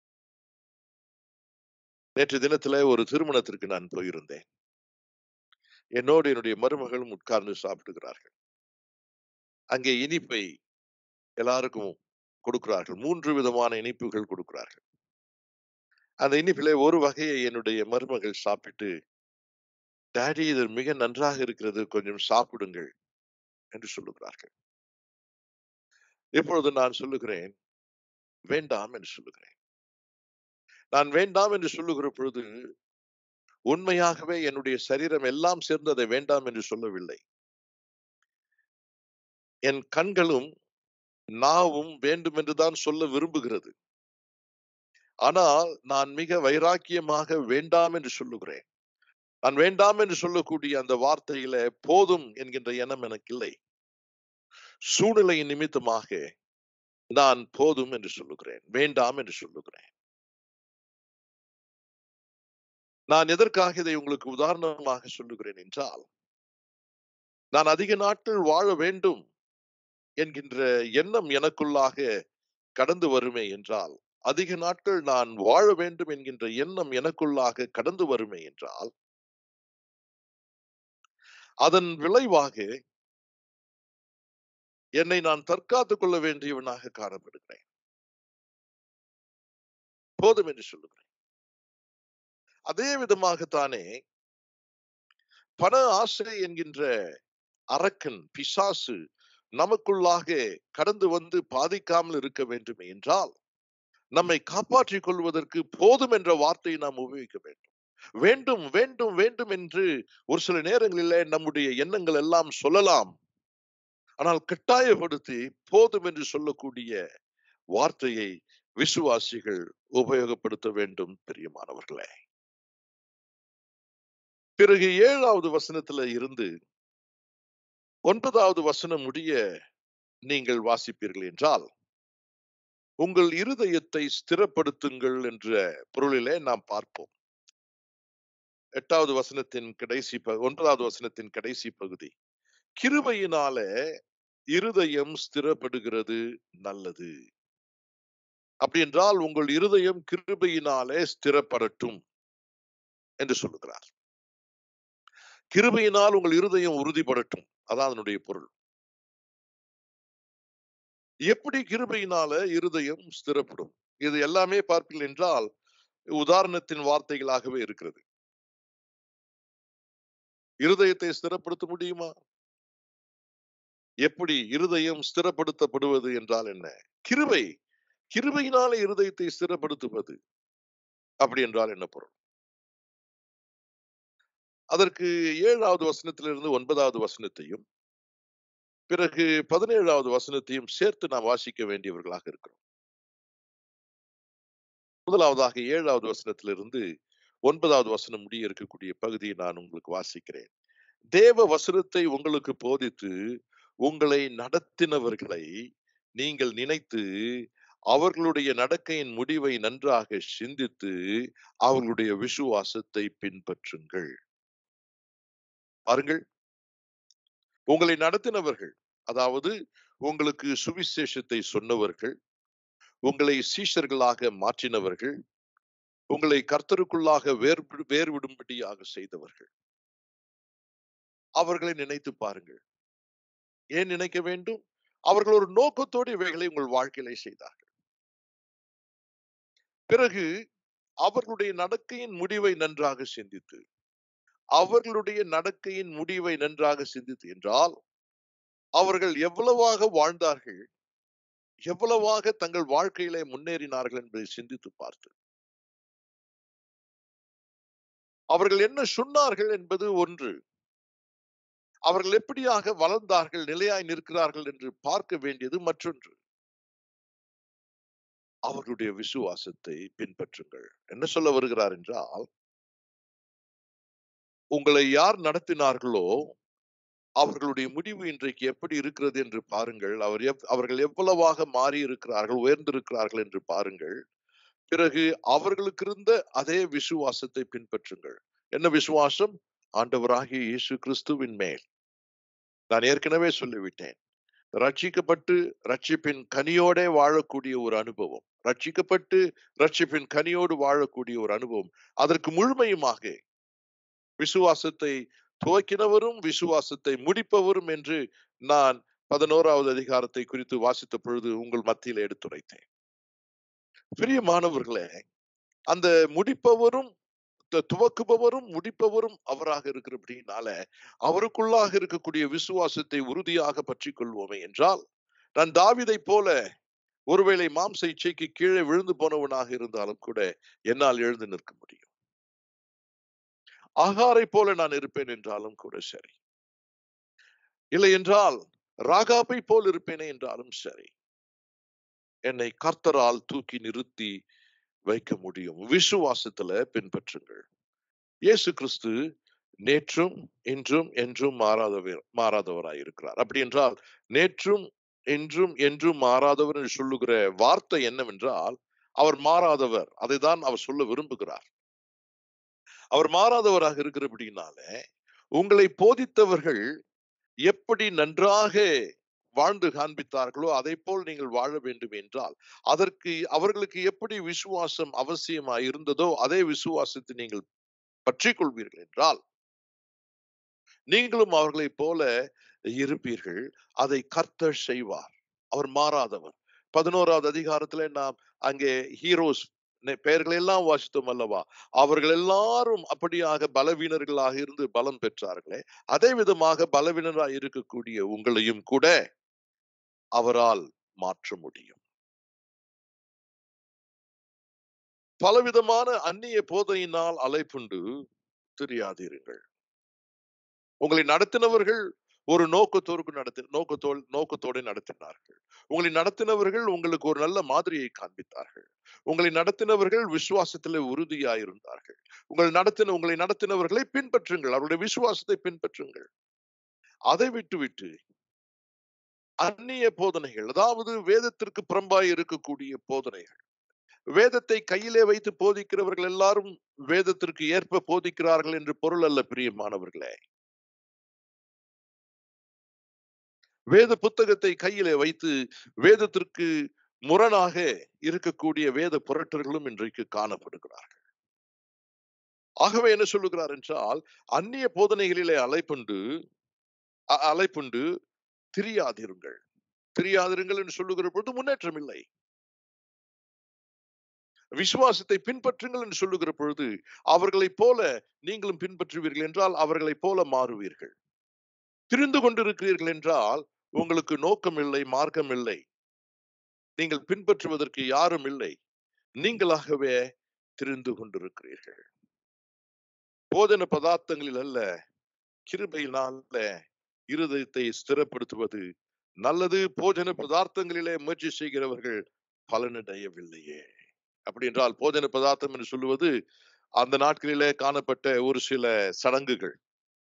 நேற்று தினத்திலே ஒரு திருமணத்திற்கு நான் போயிருந்தேன் என்னோடு என்னுடைய மருமகளும் உட்கார்ந்து சாப்பிடுகிறார்கள் அங்கே இனிப்பை எல்லாருக்கும் கொடுக்கிறார்கள் மூன்று விதமான இனிப்புகள் கொடுக்கிறார்கள் அந்த இனிப்பிலே ஒரு வகையை என்னுடைய மருமகள் சாப்பிட்டு டாடி இது மிக நன்றாக இருக்கிறது கொஞ்சம் சாப்பிடுங்கள் என்று சொல்லுகிறார்கள் இப்பொழுது நான் சொல்லுகிறேன் வேண்டாம் என்று சொல்லுகிறேன் நான் வேண்டாம் என்று சொல்லுகிற பொழுது உண்மையாகவே என்னுடைய சரீரம் எல்லாம் சேர்ந்து அதை வேண்டாம் என்று சொல்லவில்லை என் கண்களும் நாவும் வேண்டும் என்றுதான் சொல்ல விரும்புகிறது ஆனால் நான் மிக வைராக்கியமாக வேண்டாம் என்று சொல்லுகிறேன் நான் வேண்டாம் என்று சொல்லக்கூடிய அந்த வார்த்தையில போதும் என்கின்ற எண்ணம் எனக்கு இல்லை சூழ்நிலையின் நிமித்தமாக நான் போதும் என்று சொல்லுகிறேன் வேண்டாம் என்று சொல்லுகிறேன் நான் எதற்காக இதை உங்களுக்கு உதாரணமாக சொல்லுகிறேன் என்றால் நான் அதிக நாட்கள் வாழ வேண்டும் என்கின்ற எண்ணம் எனக்குள்ளாக கடந்து வருமே என்றால் அதிக நாட்கள் நான் வாழ வேண்டும் என்கின்ற எண்ணம் எனக்குள்ளாக கடந்து வருமே என்றால் அதன் விளைவாக என்னை நான் தற்காத்துக் கொள்ள வேண்டியவனாக காணப்படுகிறேன் போதும் என்று சொல்லுகிறேன் அதே விதமாகத்தானே பண ஆசை என்கின்ற அரக்கன் பிசாசு நமக்குள்ளாக கடந்து வந்து பாதிக்காமல் இருக்க வேண்டும் என்றால் நம்மை காப்பாற்றிக் கொள்வதற்கு போதும் என்ற வார்த்தையை நாம் உபயோகிக்க வேண்டும் வேண்டும் வேண்டும் வேண்டும் என்று ஒரு சில நேரங்களிலே நம்முடைய எண்ணங்கள் எல்லாம் சொல்லலாம் ஆனால் கட்டாயப்படுத்தி போதும் என்று சொல்லக்கூடிய வார்த்தையை விசுவாசிகள் உபயோகப்படுத்த வேண்டும் பிரியமானவர்களே பிறகு ஏழாவது வசனத்துல இருந்து ஒன்பதாவது வசனம் முடிய நீங்கள் வாசிப்பீர்கள் என்றால் உங்கள் இருதயத்தை ஸ்திரப்படுத்துங்கள் என்ற பொருளிலே நாம் பார்ப்போம் எட்டாவது வசனத்தின் கடைசி ப- ஒன்பதாவது வசனத்தின் கடைசி பகுதி கிருபையினாலே இருதயம் ஸ்திரப்படுகிறது நல்லது அப்படி என்றால் உங்கள் இருதயம் கிருபையினாலே ஸ்திரப்படட்டும் என்று சொல்லுகிறார் கிருபையினால் உங்கள் இருதயம் உறுதிப்படட்டும் அதான் அதனுடைய பொருள் எப்படி கிருபையினால இருதயம் ஸ்திரப்படும் இது எல்லாமே பார்ப்பீர்கள் என்றால் உதாரணத்தின் வார்த்தைகளாகவே இருக்கிறது இருதயத்தை ஸ்திரப்படுத்த முடியுமா எப்படி இருதயம் ஸ்திரப்படுத்தப்படுவது என்றால் என்ன கிருபை கிருபையினால இருதயத்தை ஸ்திரப்படுத்துவது அப்படி என்றால் என்ன பொருள் அதற்கு ஏழாவது வசனத்திலிருந்து ஒன்பதாவது வசனத்தையும் பிறகு பதினேழாவது வசனத்தையும் சேர்த்து நாம் வாசிக்க வேண்டியவர்களாக இருக்கிறோம் முதலாவதாக ஏழாவது வசனத்திலிருந்து ஒன்பதாவது வசனம் முடிய இருக்கக்கூடிய பகுதியை நான் உங்களுக்கு வாசிக்கிறேன் தேவ வசனத்தை உங்களுக்கு போதித்து உங்களை நடத்தினவர்களை நீங்கள் நினைத்து அவர்களுடைய நடக்கையின் முடிவை நன்றாக சிந்தித்து அவர்களுடைய விசுவாசத்தை பின்பற்றுங்கள் பாருங்கள் உங்களை நடத்தினவர்கள் அதாவது உங்களுக்கு சுவிசேஷத்தை சொன்னவர்கள் உங்களை சீஷர்களாக மாற்றினவர்கள் உங்களை கர்த்தருக்குள்ளாக வேர் வேர்விடும்படியாக செய்தவர்கள் அவர்களை நினைத்து பாருங்கள் ஏன் நினைக்க வேண்டும் அவர்கள் ஒரு நோக்கத்தோடு இவைகளை உங்கள் வாழ்க்கையில செய்தார்கள் பிறகு அவர்களுடைய நடக்கையின் முடிவை நன்றாக சிந்தித்து அவர்களுடைய நடக்கையின் முடிவை நன்றாக சிந்தித்து என்றால் அவர்கள் எவ்வளவாக வாழ்ந்தார்கள் எவ்வளவாக தங்கள் வாழ்க்கையிலே முன்னேறினார்கள் என்பதை சிந்தித்து பார்த்து அவர்கள் என்ன சொன்னார்கள் என்பது ஒன்று அவர்கள் எப்படியாக வளர்ந்தார்கள் நிலையாய் நிற்கிறார்கள் என்று பார்க்க வேண்டியது மற்றொன்று அவர்களுடைய விசுவாசத்தை பின்பற்றுங்கள் என்ன சொல்ல வருகிறார் என்றால் உங்களை யார் நடத்தினார்களோ அவர்களுடைய முடிவு இன்றைக்கு எப்படி இருக்கிறது என்று பாருங்கள் அவர் எவ்- அவர்கள் எவ்வளவாக மாறி இருக்கிறார்கள் உயர்ந்திருக்கிறார்கள் என்று பாருங்கள் பிறகு அவர்களுக்கு இருந்த அதே விசுவாசத்தை பின்பற்றுங்கள் என்ன விசுவாசம் ஆண்டவராகிய இயேசு கிறிஸ்துவின் மேல் நான் ஏற்கனவே சொல்லிவிட்டேன் ரட்சிக்கப்பட்டு ரட்சிப்பின் கனியோடே வாழக்கூடிய ஒரு அனுபவம் ரட்சிக்கப்பட்டு ரட்சிப்பின் கனியோடு வாழக்கூடிய ஒரு அனுபவம் அதற்கு முழுமையுமாக விசுவாசத்தை துவக்கினவரும் விசுவாசத்தை முடிப்பவரும் என்று நான் பதினோராவது அதிகாரத்தை குறித்து வாசித்த பொழுது உங்கள் மத்தியில் எடுத்துரைத்தேன் பிரியமானவர்களே அந்த முடிப்பவரும் த- துவக்குபவரும் முடிப்பவரும் அவராக இருக்கிறபடினால அவருக்குள்ளாக இருக்கக்கூடிய விசுவாசத்தை உறுதியாக பற்றிக் கொள்வோமே என்றால் நான் தாவிதை போல ஒருவேளை மாம்ச இச்சைக்கு கீழே விழுந்து போனவனாக இருந்தாலும் கூட என்னால் எழுந்து நிற்க முடியும் ஆகாரை போல நான் இருப்பேன் என்றாலும் கூட சரி இல்லை என்றால் ராகாபை போல் இருப்பேனே என்றாலும் சரி என்னை கர்த்தரால் தூக்கி நிறுத்தி வைக்க முடியும் விசுவாசத்துல பின்பற்றுங்கள் இயேசு கிறிஸ்து நேற்றும் இன்றும் என்றும் மாறாதவர் மாறாதவராய் இருக்கிறார் அப்படி என்றால் நேற்றும் இன்றும் என்றும் மாறாதவர் என்று சொல்லுகிற வார்த்தை என்னவென்றால் அவர் மாறாதவர் அதைதான் அவர் சொல்ல விரும்புகிறார் அவர் மாறாதவராக இருக்கிறபடினால உங்களை போதித்தவர்கள் எப்படி நன்றாக வாழ்ந்து காண்பித்தார்களோ அதை போல் நீங்கள் வாழ வேண்டும் என்றால் அதற்கு அவர்களுக்கு எப்படி விசுவாசம் அவசியமா இருந்ததோ அதே விசுவாசத்தை நீங்கள் பற்றிக் கொள்வீர்கள் என்றால் நீங்களும் அவர்களைப் போல இருப்பீர்கள் அதை கர்த்தர் செய்வார் அவர் மாறாதவர் பதினோராவது அதிகாரத்துல நாம் அங்கே ஹீரோஸ் பெயர்களை எல்லாம் வாசித்தோம் அல்லவா அவர்கள் எல்லாரும் அப்படியாக பலவீனர்களாக இருந்து பலம் பெற்றார்களே அதே விதமாக பலவீனராக இருக்கக்கூடிய உங்களையும் கூட அவரால் மாற்ற முடியும் பலவிதமான அந்நிய போதையினால் அலைப்புண்டு தெரியாதீர்கள் உங்களை நடத்தினவர்கள் ஒரு நோக்கத்தோருக்கு நடத்தி நோக்கத்தோடு நோக்கத்தோடு நடத்தினார்கள் உங்களை நடத்தினவர்கள் உங்களுக்கு ஒரு நல்ல மாதிரியை காண்பித்தார்கள் உங்களை நடத்தினவர்கள் விசுவாசத்திலே உறுதியாயிருந்தார்கள் உங்கள் நடத்தின உங்களை நடத்தினவர்களை பின்பற்றுங்கள் அவருடைய விசுவாசத்தை பின்பற்றுங்கள் அதை விட்டுவிட்டு அந்நிய போதனைகள் அதாவது வேதத்திற்கு புறம்பாய் இருக்கக்கூடிய போதனைகள் வேதத்தை கையிலே வைத்து போதிக்கிறவர்கள் எல்லாரும் வேதத்திற்கு ஏற்ப போதிக்கிறார்கள் என்று பொருள் அல்ல பிரியமானவர்களே வேத புத்தகத்தை கையிலே வைத்து வேதத்திற்கு முரணாக இருக்கக்கூடிய வேத புரட்டர்களும் இன்றைக்கு காணப்படுகிறார்கள் ஆகவே என்ன சொல்லுகிறார் என்றால் அந்நிய போதனைகளிலே அலைப்புண்டு அ- அலைப்புண்டு திரியாதிருங்கள் திரியாதிருங்கள் என்று சொல்லுகிற பொழுது முன்னேற்றம் இல்லை விசுவாசத்தை பின்பற்றுங்கள் என்று சொல்லுகிற பொழுது அவர்களைப் போல நீங்களும் பின்பற்றுவீர்கள் என்றால் அவர்களைப் போல மாறுவீர்கள் திரிந்து கொண்டிருக்கிறீர்கள் என்றால் உங்களுக்கு நோக்கம் இல்லை மார்க்கம் இல்லை நீங்கள் பின்பற்றுவதற்கு யாரும் இல்லை நீங்களாகவே திரிந்து கொண்டிருக்கிறீர்கள் போதன பதார்த்தங்களில் அல்ல கிருபையினால இருதயத்தை ஸ்திரப்படுத்துவது நல்லது போஜன பதார்த்தங்களிலே முயற்சி செய்கிறவர்கள் பலனடையவில்லையே அப்படி என்றால் போஜன பதார்த்தம் என்று சொல்லுவது அந்த நாட்களிலே காணப்பட்ட ஒரு சில சடங்குகள்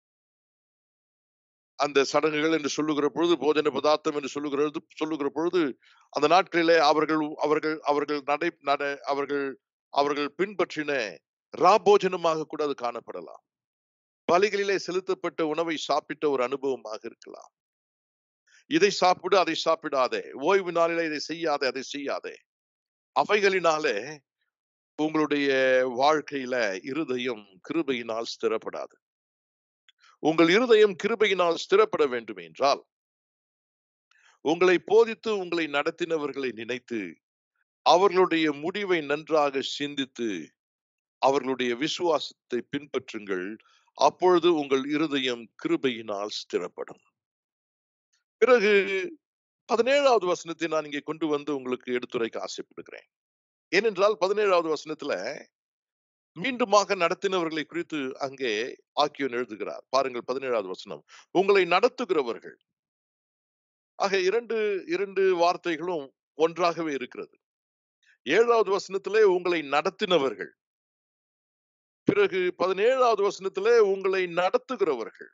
அந்த சடங்குகள் என்று சொல்லுகிற பொழுது போஜன பதார்த்தம் என்று சொல்லுகிறது சொல்லுகிற பொழுது அந்த நாட்களிலே அவர்கள் அவர்கள் அவர்கள் நடை நட அவர்கள் அவர்கள் பின்பற்றின ராபோஜனமாக கூட அது காணப்படலாம் பலிகளிலே செலுத்தப்பட்ட உணவை சாப்பிட்ட ஒரு அனுபவமாக இருக்கலாம் இதை சாப்பிடு அதை சாப்பிடாதே ஓய்வு நாளிலே இதை செய்யாதே அதை செய்யாதே அவைகளினாலே உங்களுடைய வாழ்க்கையில இருதயம் கிருபையினால் ஸ்திரப்படாது உங்கள் இருதயம் கிருபையினால் ஸ்திரப்பட வேண்டும் என்றால் உங்களை போதித்து உங்களை நடத்தினவர்களை நினைத்து அவர்களுடைய முடிவை நன்றாக சிந்தித்து அவர்களுடைய விசுவாசத்தை பின்பற்றுங்கள் அப்பொழுது உங்கள் இருதயம் கிருபையினால் ஸ்திரப்படும் பிறகு பதினேழாவது வசனத்தை நான் இங்கே கொண்டு வந்து உங்களுக்கு எடுத்துரைக்க ஆசைப்படுகிறேன் ஏனென்றால் பதினேழாவது வசனத்துல மீண்டுமாக நடத்தினவர்களை குறித்து அங்கே ஆக்கியோன் எழுதுகிறார் பாருங்கள் பதினேழாவது வசனம் உங்களை நடத்துகிறவர்கள் ஆக இரண்டு இரண்டு வார்த்தைகளும் ஒன்றாகவே இருக்கிறது ஏழாவது வசனத்திலே உங்களை நடத்தினவர்கள் பிறகு பதினேழாவது வசனத்திலே உங்களை நடத்துகிறவர்கள்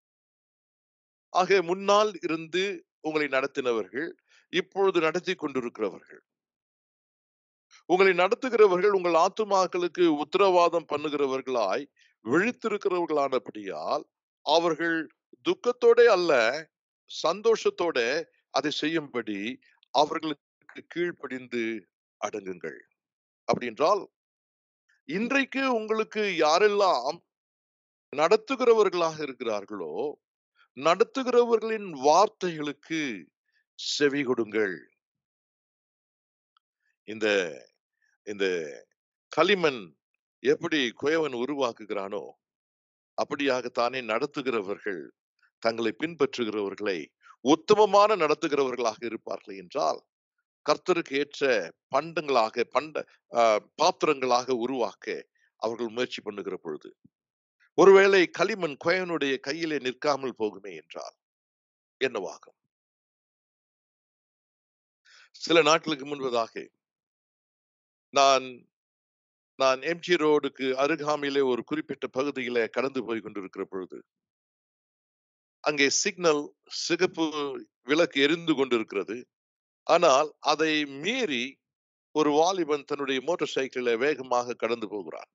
ஆக முன்னால் இருந்து உங்களை நடத்தினவர்கள் இப்பொழுது நடத்தி கொண்டிருக்கிறவர்கள் உங்களை நடத்துகிறவர்கள் உங்கள் ஆத்துமாக்களுக்கு உத்தரவாதம் பண்ணுகிறவர்களாய் விழித்திருக்கிறவர்களானபடியால் அவர்கள் துக்கத்தோட அல்ல சந்தோஷத்தோட அதை செய்யும்படி அவர்களுக்கு கீழ்ப்படிந்து அடங்குங்கள் அப்படி என்றால் இன்றைக்கு உங்களுக்கு யாரெல்லாம் நடத்துகிறவர்களாக இருக்கிறார்களோ நடத்துகிறவர்களின் வார்த்தைகளுக்கு செவி கொடுங்கள் இந்த இந்த களிமண் எப்படி குயவன் உருவாக்குகிறானோ அப்படியாகத்தானே நடத்துகிறவர்கள் தங்களை பின்பற்றுகிறவர்களை உத்தமமான நடத்துகிறவர்களாக இருப்பார்கள் என்றால் கர்த்தருக்கு ஏற்ற பண்டங்களாக பண்ட ஆஹ், பாத்திரங்களாக உருவாக்க அவர்கள் முயற்சி பண்ணுகிற பொழுது ஒருவேளை களிமண் குயவனுடைய கையிலே நிற்காமல் போகுமே என்றால் என்னவாகும் சில நாட்களுக்கு முன்பதாக நான் நான் எம்ஜி ரோடுக்கு அருகாமையிலே ஒரு குறிப்பிட்ட பகுதியில கடந்து போய் கொண்டிருக்கிற பொழுது அங்கே சிக்னல் சிகப்பு விளக்கு எரிந்து கொண்டிருக்கிறது ஆனால் அதை மீறி ஒரு வாலிபன் தன்னுடைய மோட்டார் சைக்கிளை வேகமாக கடந்து போகிறான்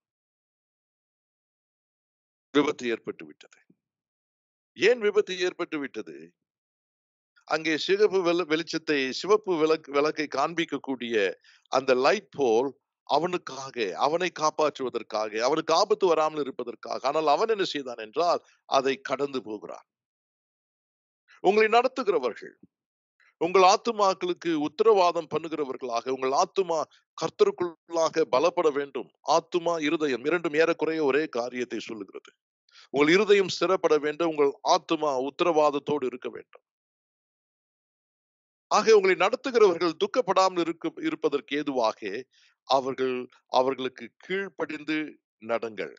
விபத்து ஏற்பட்டு விட்டது ஏன் விபத்து ஏற்பட்டு விட்டது அங்கே சிகப்பு வெள வெளிச்சத்தை சிவப்பு விளக்கு விளக்கை காண்பிக்கக்கூடிய அந்த லைட் போல் அவனுக்காக அவனை காப்பாற்றுவதற்காக அவனுக்கு ஆபத்து வராமல் இருப்பதற்காக ஆனால் அவன் என்ன செய்தான் என்றால் அதை கடந்து போகிறான் உங்களை நடத்துகிறவர்கள் உங்கள் ஆத்துமாக்களுக்கு உத்தரவாதம் பண்ணுகிறவர்களாக உங்கள் ஆத்துமா கர்த்தருக்குள்ளாக பலப்பட வேண்டும் ஆத்துமா இருதயம் இரண்டும் ஏறக்குறைய ஒரே காரியத்தை சொல்லுகிறது உங்கள் இருதயம் ஸ்திரப்பட வேண்டும் உங்கள் ஆத்துமா உத்தரவாதத்தோடு இருக்க வேண்டும் ஆக உங்களை நடத்துகிறவர்கள் துக்கப்படாமல் இருக்க இருப்பதற்கு ஏதுவாக அவர்கள் அவர்களுக்கு கீழ்ப்படிந்து நடங்கள்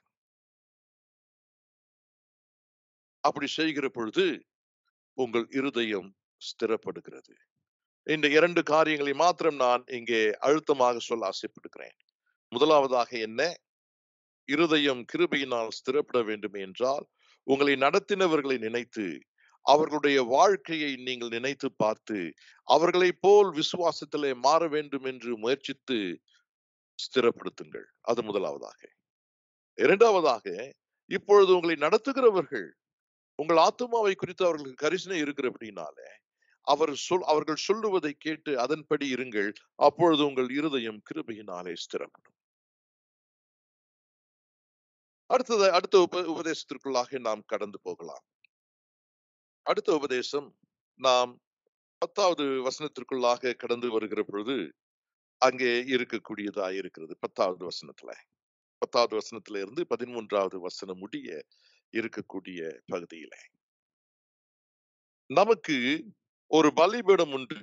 அப்படி செய்கிற பொழுது உங்கள் இருதயம் ஸ்திரப்படுகிறது இந்த இரண்டு காரியங்களை மாத்திரம் நான் இங்கே அழுத்தமாக சொல்ல ஆசைப்படுகிறேன் முதலாவதாக என்ன இருதயம் கிருபையினால் ஸ்திரப்பட வேண்டும் என்றால் உங்களை நடத்தினவர்களை நினைத்து அவர்களுடைய வாழ்க்கையை நீங்கள் நினைத்து பார்த்து அவர்களைப் போல் விசுவாசத்திலே மாற வேண்டும் என்று முயற்சித்து ஸ்திரப்படுத்துங்கள் அது முதலாவதாக இரண்டாவதாக இப்பொழுது உங்களை நடத்துகிறவர்கள் உங்கள் ஆத்மாவை குறித்து அவர்களுக்கு கரிசனை இருக்கிறபடினாலே அவர் சொல் அவர்கள் சொல்லுவதை கேட்டு அதன்படி இருங்கள் அப்பொழுது உங்கள் இருதயம் கிருபையினாலே ஸ்திரப்படும் அடுத்தது அடுத்த உப உபதேசத்திற்குள்ளாக நாம் கடந்து போகலாம் அடுத்த உபதேசம் நாம் பத்தாவது வசனத்திற்குள்ளாக கடந்து வருகிற பொழுது அங்கே இருக்கக்கூடியதா இருக்கிறது பத்தாவது வசனத்துல பத்தாவது வசனத்துல இருந்து பதிமூன்றாவது வசனம் முடிய இருக்கக்கூடிய பகுதியில நமக்கு ஒரு பலிபீடம் உண்டு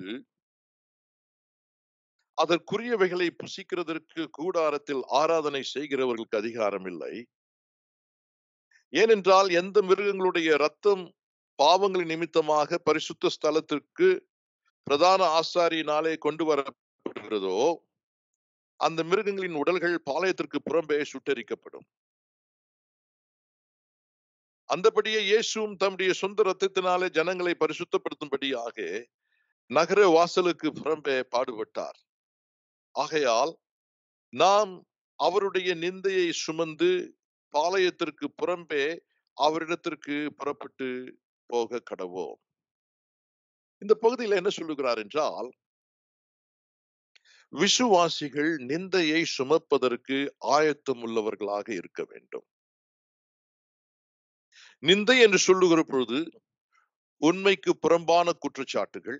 அதற்குரியவைகளை புசிக்கிறதற்கு கூடாரத்தில் ஆராதனை செய்கிறவர்களுக்கு அதிகாரம் இல்லை ஏனென்றால் எந்த மிருகங்களுடைய ரத்தம் பாவங்களின் நிமித்தமாக பரிசுத்த ஸ்தலத்திற்கு பிரதான ஆசாரியினாலே கொண்டு வரப்படுகிறதோ அந்த மிருகங்களின் உடல்கள் பாளையத்திற்கு புறம்பே சுட்டரிக்கப்படும் அந்தபடியே இயேசுவும் தம்முடைய சொந்த ரத்தத்தினாலே ஜனங்களை பரிசுத்தப்படுத்தும்படியாக நகர வாசலுக்கு புறம்பே பாடுபட்டார் ஆகையால் நாம் அவருடைய நிந்தையை சுமந்து பாளையத்திற்கு புறம்பே அவரிடத்திற்கு புறப்பட்டு போக கடவோம் இந்த பகுதியில் என்ன சொல்லுகிறார் என்றால் விசுவாசிகள் நிந்தையை சுமப்பதற்கு ஆயத்தம் உள்ளவர்களாக இருக்க வேண்டும் நிந்தை என்று சொல்லுகிற பொழுது உண்மைக்கு புறம்பான குற்றச்சாட்டுகள்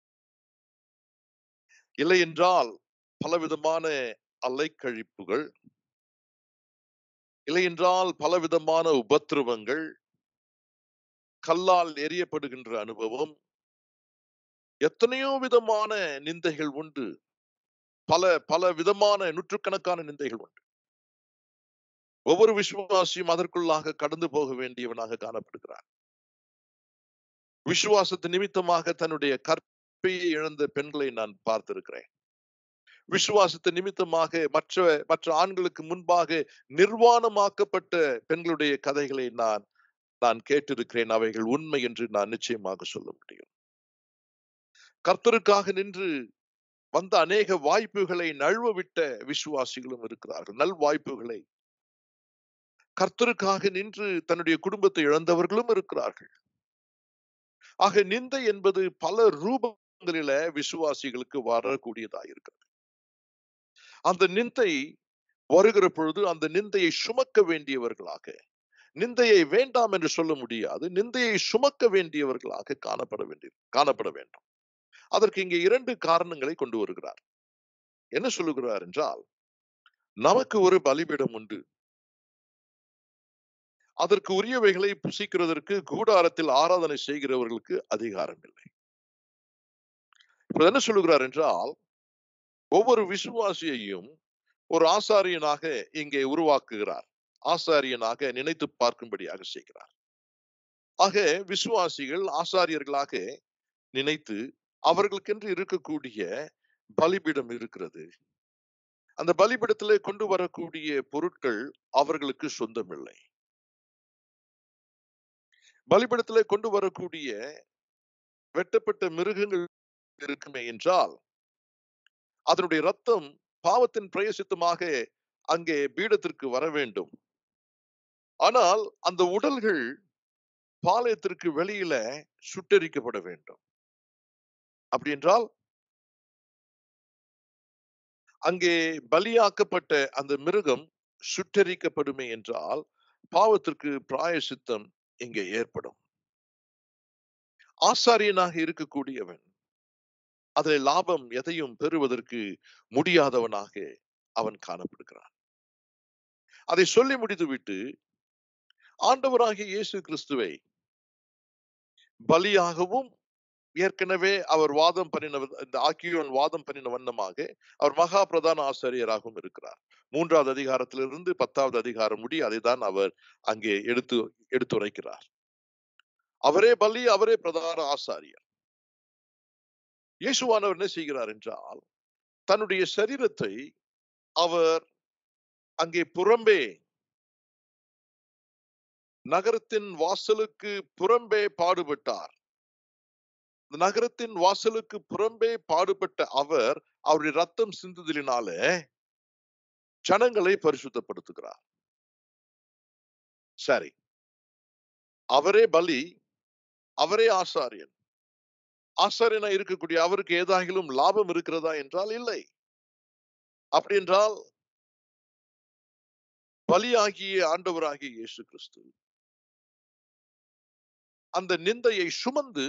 இல்லை என்றால் பலவிதமான அலைக்கழிப்புகள் இல்லை என்றால் பலவிதமான உபத்திரவங்கள் கல்லால் எரியப்படுகின்ற அனுபவம் எத்தனையோ விதமான நிந்தைகள் உண்டு பல பல விதமான நூற்றுக்கணக்கான நிந்தைகள் உண்டு ஒவ்வொரு விசுவாசியும் அதற்குள்ளாக கடந்து போக வேண்டியவனாக காணப்படுகிறார் விசுவாசத்து நிமித்தமாக தன்னுடைய கற்பையை இழந்த பெண்களை நான் பார்த்திருக்கிறேன் விசுவாசத்து நிமித்தமாக மற்ற மற்ற ஆண்களுக்கு முன்பாக நிர்வாணமாக்கப்பட்ட பெண்களுடைய கதைகளை நான் நான் கேட்டிருக்கிறேன் அவைகள் உண்மை என்று நான் நிச்சயமாக சொல்ல முடியும் கர்த்தருக்காக நின்று வந்த அநேக வாய்ப்புகளை நழுவ விட்ட விசுவாசிகளும் இருக்கிறார்கள் நல் வாய்ப்புகளை கர்த்தருக்காக நின்று தன்னுடைய குடும்பத்தை இழந்தவர்களும் இருக்கிறார்கள் ஆக நிந்தை என்பது பல ரூபங்களில விசுவாசிகளுக்கு வரக்கூடியதா இருக்கிறது அந்த நிந்தை வருகிற பொழுது அந்த நிந்தையை சுமக்க வேண்டியவர்களாக நிந்தையை வேண்டாம் என்று சொல்ல முடியாது நிந்தையை சுமக்க வேண்டியவர்களாக காணப்பட வேண்டிய காணப்பட வேண்டும் அதற்கு இங்கே இரண்டு காரணங்களை கொண்டு வருகிறார் என்ன சொல்லுகிறார் என்றால் நமக்கு ஒரு பலிபீடம் உண்டு அதற்கு உரியவைகளை புசிக்கிறதற்கு கூடாரத்தில் ஆராதனை செய்கிறவர்களுக்கு அதிகாரம் இல்லை இப்ப என்ன சொல்லுகிறார் என்றால் ஒவ்வொரு விசுவாசியையும் ஒரு ஆசாரியனாக இங்கே உருவாக்குகிறார் ஆசாரியனாக நினைத்து பார்க்கும்படியாக செய்கிறார் ஆக விசுவாசிகள் ஆசாரியர்களாக நினைத்து அவர்களுக்கென்று இருக்கக்கூடிய பலிபீடம் இருக்கிறது அந்த பலிபீடத்திலே கொண்டு வரக்கூடிய பொருட்கள் அவர்களுக்கு சொந்தமில்லை பலிபீடத்திலே கொண்டு வரக்கூடிய வெட்டப்பட்ட மிருகங்கள் இருக்குமே என்றால் அதனுடைய ரத்தம் பாவத்தின் பிரயசித்தமாக அங்கே பீடத்திற்கு வர வேண்டும் ஆனால் அந்த உடல்கள் பாளையத்திற்கு வெளியில சுட்டரிக்கப்பட வேண்டும் அப்படி என்றால் அங்கே பலியாக்கப்பட்ட அந்த மிருகம் சுட்டரிக்கப்படுமே என்றால் பாவத்திற்கு பிராயசித்தம் இங்கே ஏற்படும் ஆசாரியனாக இருக்கக்கூடியவன் அதில் லாபம் எதையும் பெறுவதற்கு முடியாதவனாக அவன் காணப்படுகிறான் அதை சொல்லி முடித்துவிட்டு ஆண்டவராகிய இயேசு கிறிஸ்துவை பலியாகவும் ஏற்கனவே அவர் வாதம் பண்ணின இந்த ஆக்கியோன் வாதம் பண்ணின வண்ணமாக அவர் மகா பிரதான ஆசிரியராகவும் இருக்கிறார் மூன்றாவது அதிகாரத்திலிருந்து பத்தாவது அதிகாரம் முடி அதை தான் அவர் அங்கே எடுத்து எடுத்துரைக்கிறார் அவரே பலி அவரே பிரதான ஆசாரியர் இயேசுவானவர் என்ன செய்கிறார் என்றால் தன்னுடைய சரீரத்தை அவர் அங்கே புறம்பே நகரத்தின் வாசலுக்கு புறம்பே பாடுபட்டார் நகரத்தின் வாசலுக்கு புறம்பே பாடுபட்ட அவர் அவருடைய ரத்தம் சிந்துதலினால ஜனங்களை பரிசுத்தப்படுத்துகிறார் சரி அவரே பலி அவரே ஆசாரியன் ஆசாரியனா இருக்கக்கூடிய அவருக்கு ஏதாகிலும் லாபம் இருக்கிறதா என்றால் இல்லை அப்படி என்றால் பலியாகிய ஆண்டவராகிய இயேசு கிறிஸ்து அந்த நிந்தையை சுமந்து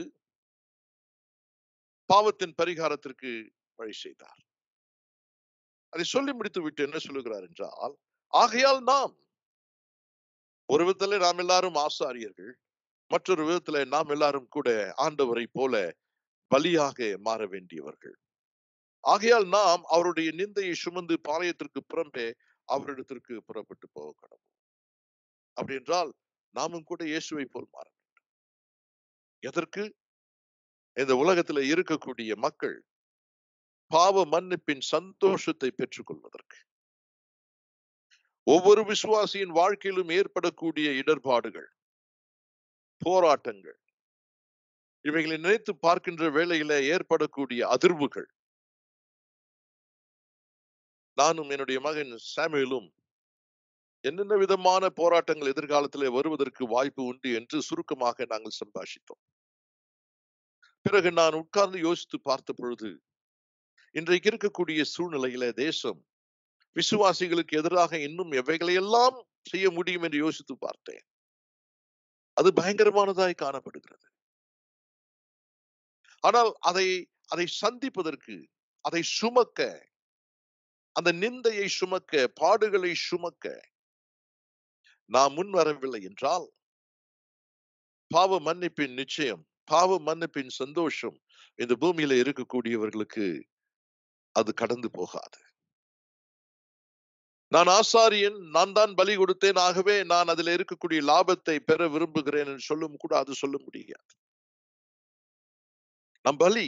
பாவத்தின் பரிகாரத்திற்கு வழி செய்தார் அதை சொல்லி முடித்து விட்டு என்ன சொல்லுகிறார் என்றால் ஆகையால் நாம் ஒரு விதத்திலே நாம் எல்லாரும் ஆசாரியர்கள் மற்றொரு விதத்திலே நாம் எல்லாரும் கூட ஆண்டவரை போல பலியாக மாற வேண்டியவர்கள் ஆகையால் நாம் அவருடைய நிந்தையை சுமந்து பாளையத்திற்கு புறம்பே அவரிடத்திற்கு புறப்பட்டு போக கடவுள் அப்படி என்றால் நாமும் கூட இயேசுவை போல் மாற வேண்டும் எதற்கு இந்த உலகத்துல இருக்கக்கூடிய மக்கள் பாவ மன்னிப்பின் சந்தோஷத்தை பெற்றுக் கொள்வதற்கு ஒவ்வொரு விசுவாசியின் வாழ்க்கையிலும் ஏற்படக்கூடிய இடர்பாடுகள் போராட்டங்கள் இவைகளை நினைத்து பார்க்கின்ற வேளையில ஏற்படக்கூடிய அதிர்வுகள் நானும் என்னுடைய மகன் சாமுவேலும் என்னென்ன விதமான போராட்டங்கள் எதிர்காலத்திலே வருவதற்கு வாய்ப்பு உண்டு என்று சுருக்கமாக நாங்கள் சம்பாஷித்தோம் பிறகு நான் உட்கார்ந்து யோசித்து பார்த்த பொழுது இன்றைக்கு இருக்கக்கூடிய சூழ்நிலையில தேசம் விசுவாசிகளுக்கு எதிராக இன்னும் எவைகளையெல்லாம் செய்ய முடியும் என்று யோசித்து பார்த்தேன் அது பயங்கரமானதாய் காணப்படுகிறது ஆனால் அதை அதை சந்திப்பதற்கு அதை சுமக்க அந்த நிந்தையை சுமக்க பாடுகளை சுமக்க நாம் முன் வரவில்லை என்றால் பாவ மன்னிப்பின் நிச்சயம் பாவ மன்னிப்பின் சந்தோஷம் இந்த பூமியில இருக்கக்கூடியவர்களுக்கு அது கடந்து போகாது நான் ஆசாரியன் நான் தான் பலி கொடுத்தேன் ஆகவே நான் அதில் இருக்கக்கூடிய லாபத்தை பெற விரும்புகிறேன் என்று சொல்லும் கூட அது சொல்ல முடியாது நம் பலி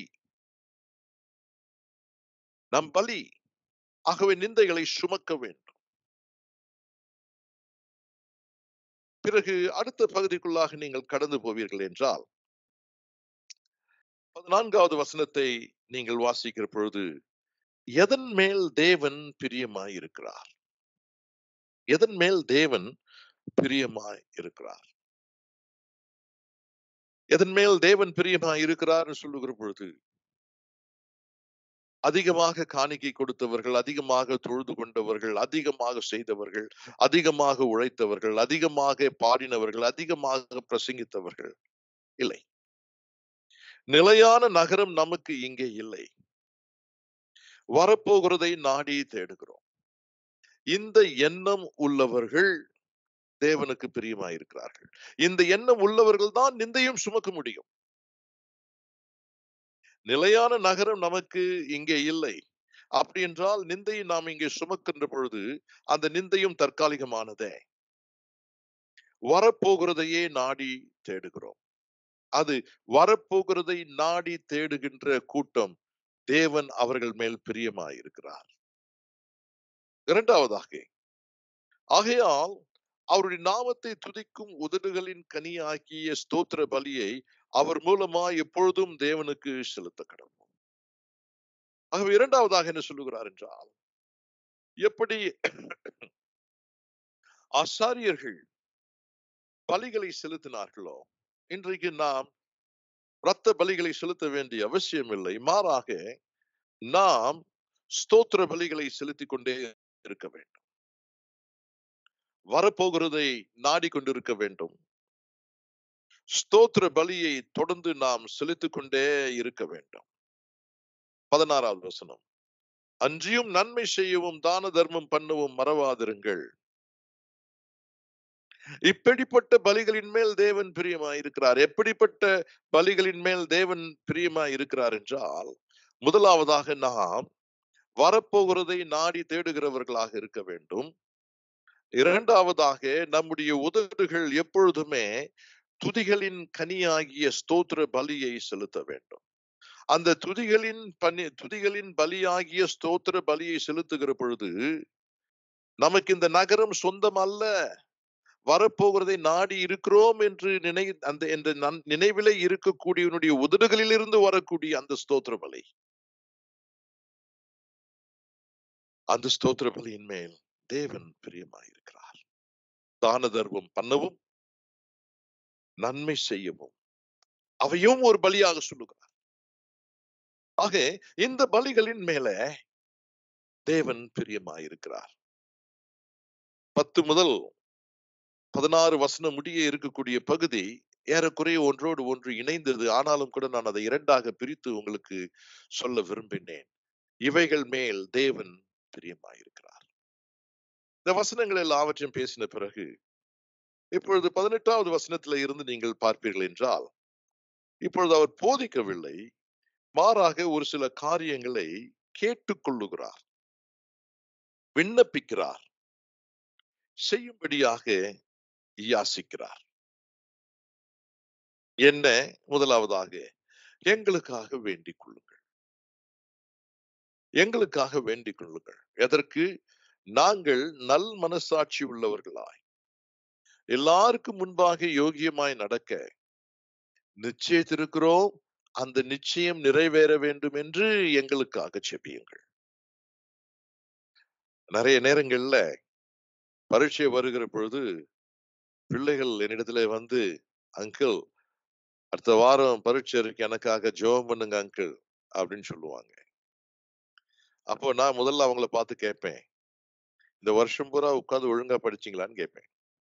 நம் பலி ஆகவே நிந்தைகளை சுமக்க வேண்டும் பிறகு அடுத்த பகுதிக்குள்ளாக நீங்கள் கடந்து போவீர்கள் என்றால் பதினான்காவது வசனத்தை நீங்கள் வாசிக்கிற பொழுது எதன் மேல் தேவன் பிரியமாய் இருக்கிறார் எதன் மேல் தேவன் பிரியமாய் இருக்கிறார் எதன் மேல் தேவன் பிரியமாய் இருக்கிறார் சொல்லுகிற பொழுது அதிகமாக காணிக்கை கொடுத்தவர்கள் அதிகமாக தொழுது கொண்டவர்கள் அதிகமாக செய்தவர்கள் அதிகமாக உழைத்தவர்கள் அதிகமாக பாடினவர்கள் அதிகமாக பிரசங்கித்தவர்கள் இல்லை நிலையான நகரம் நமக்கு இங்கே இல்லை வரப்போகிறதை நாடி தேடுகிறோம் இந்த எண்ணம் உள்ளவர்கள் தேவனுக்கு பிரியமாயிருக்கிறார்கள் இந்த எண்ணம் உள்ளவர்கள் தான் நிந்தையும் சுமக்க முடியும் நிலையான நகரம் நமக்கு இங்கே இல்லை அப்படி என்றால் நிந்தையை நாம் இங்கே சுமக்கின்ற பொழுது அந்த நிந்தையும் தற்காலிகமானதே வரப்போகிறதையே நாடி தேடுகிறோம் அது வரப்போகிறதை நாடி தேடுகின்ற கூட்டம் தேவன் அவர்கள் மேல் பிரியமாயிருக்கிறார் இரண்டாவதாக ஆகையால் அவருடைய நாமத்தை துதிக்கும் உதடுகளின் கனியாக்கிய ஸ்தோத்திர பலியை அவர் மூலமா எப்பொழுதும் தேவனுக்கு செலுத்த கடவும் ஆகவே இரண்டாவதாக என்ன சொல்லுகிறார் என்றால் எப்படி ஆசாரியர்கள் பலிகளை செலுத்தினார்களோ இன்றைக்கு நாம் இரத்த பலிகளை செலுத்த வேண்டிய அவசியம் இல்லை மாறாக நாம் ஸ்தோத்திர பலிகளை செலுத்திக் கொண்டே இருக்க வேண்டும் வரப்போகிறதை நாடிக்கொண்டிருக்க வேண்டும் ஸ்தோத்திர பலியை தொடர்ந்து நாம் செலுத்திக் கொண்டே இருக்க வேண்டும் பதினாறாவது வசனம் அன்றியும் நன்மை செய்யவும் தான தர்மம் பண்ணவும் மறவாதிருங்கள் இப்படிப்பட்ட பலிகளின் மேல் தேவன் பிரியமாய் இருக்கிறார் எப்படிப்பட்ட பலிகளின் மேல் தேவன் பிரியமாய் இருக்கிறார் என்றால் முதலாவதாக நாம் வரப்போகிறதை நாடி தேடுகிறவர்களாக இருக்க வேண்டும் இரண்டாவதாக நம்முடைய உதடுகள் எப்பொழுதுமே துதிகளின் கனியாகிய ஸ்தோத்திர பலியை செலுத்த வேண்டும் அந்த துதிகளின் பணி துதிகளின் பலியாகிய ஸ்தோத்திர பலியை செலுத்துகிற பொழுது நமக்கு இந்த நகரம் சொந்தம் அல்ல வரப்போகிறதை நாடி இருக்கிறோம் என்று நினை அந்த என்ற நினைவிலே இருக்கக்கூடியவனுடைய உதடுகளில் இருந்து வரக்கூடிய அந்த ஸ்தோத்திர பலி அந்த ஸ்தோத்திர பலியின் மேல் தேவன் பிரியமாயிருக்கிறார் தான தர்மம் பண்ணவும் நன்மை செய்யவும் அவையும் ஒரு பலியாக சொல்லுகிறார் ஆக இந்த பலிகளின் மேல தேவன் பிரியமாயிருக்கிறார் பத்து முதல் பதினாறு வசனம் முடிய இருக்கக்கூடிய பகுதி ஏறக்குறைய ஒன்றோடு ஒன்று இணைந்தது ஆனாலும் கூட நான் அதை இரண்டாக பிரித்து உங்களுக்கு சொல்ல விரும்பினேன் இவைகள் மேல் தேவன் பிரியமாயிருக்கிறார் இந்த வசனங்கள் எல்லாவற்றையும் பேசின பிறகு இப்பொழுது பதினெட்டாவது வசனத்துல இருந்து நீங்கள் பார்ப்பீர்கள் என்றால் இப்பொழுது அவர் போதிக்கவில்லை மாறாக ஒரு சில காரியங்களை கேட்டுக்கொள்ளுகிறார் விண்ணப்பிக்கிறார் செய்யும்படியாக யாசிக்கிறார் என்ன முதலாவதாக எங்களுக்காக வேண்டிக் கொள்ளுங்கள் எங்களுக்காக வேண்டிக் கொள்ளுங்கள் எதற்கு நாங்கள் நல் மனசாட்சி உள்ளவர்களாய் எல்லாருக்கும் முன்பாக யோகியமாய் நடக்க நிச்சயத்திருக்கிறோம் அந்த நிச்சயம் நிறைவேற வேண்டும் என்று எங்களுக்காக செபியுங்கள் நிறைய நேரங்கள்ல பரீட்சை வருகிற பொழுது பிள்ளைகள் என்னிடத்துல வந்து அங்கிள் அடுத்த வாரம் பரீட்சை இருக்கு எனக்காக ஜெபம் பண்ணுங்க அங்கிள் அப்படின்னு சொல்லுவாங்க அப்போ நான் முதல்ல அவங்கள பார்த்து கேட்பேன் இந்த வருஷம் பூரா உட்கார்ந்து ஒழுங்கா படிச்சீங்களான்னு கேட்பேன்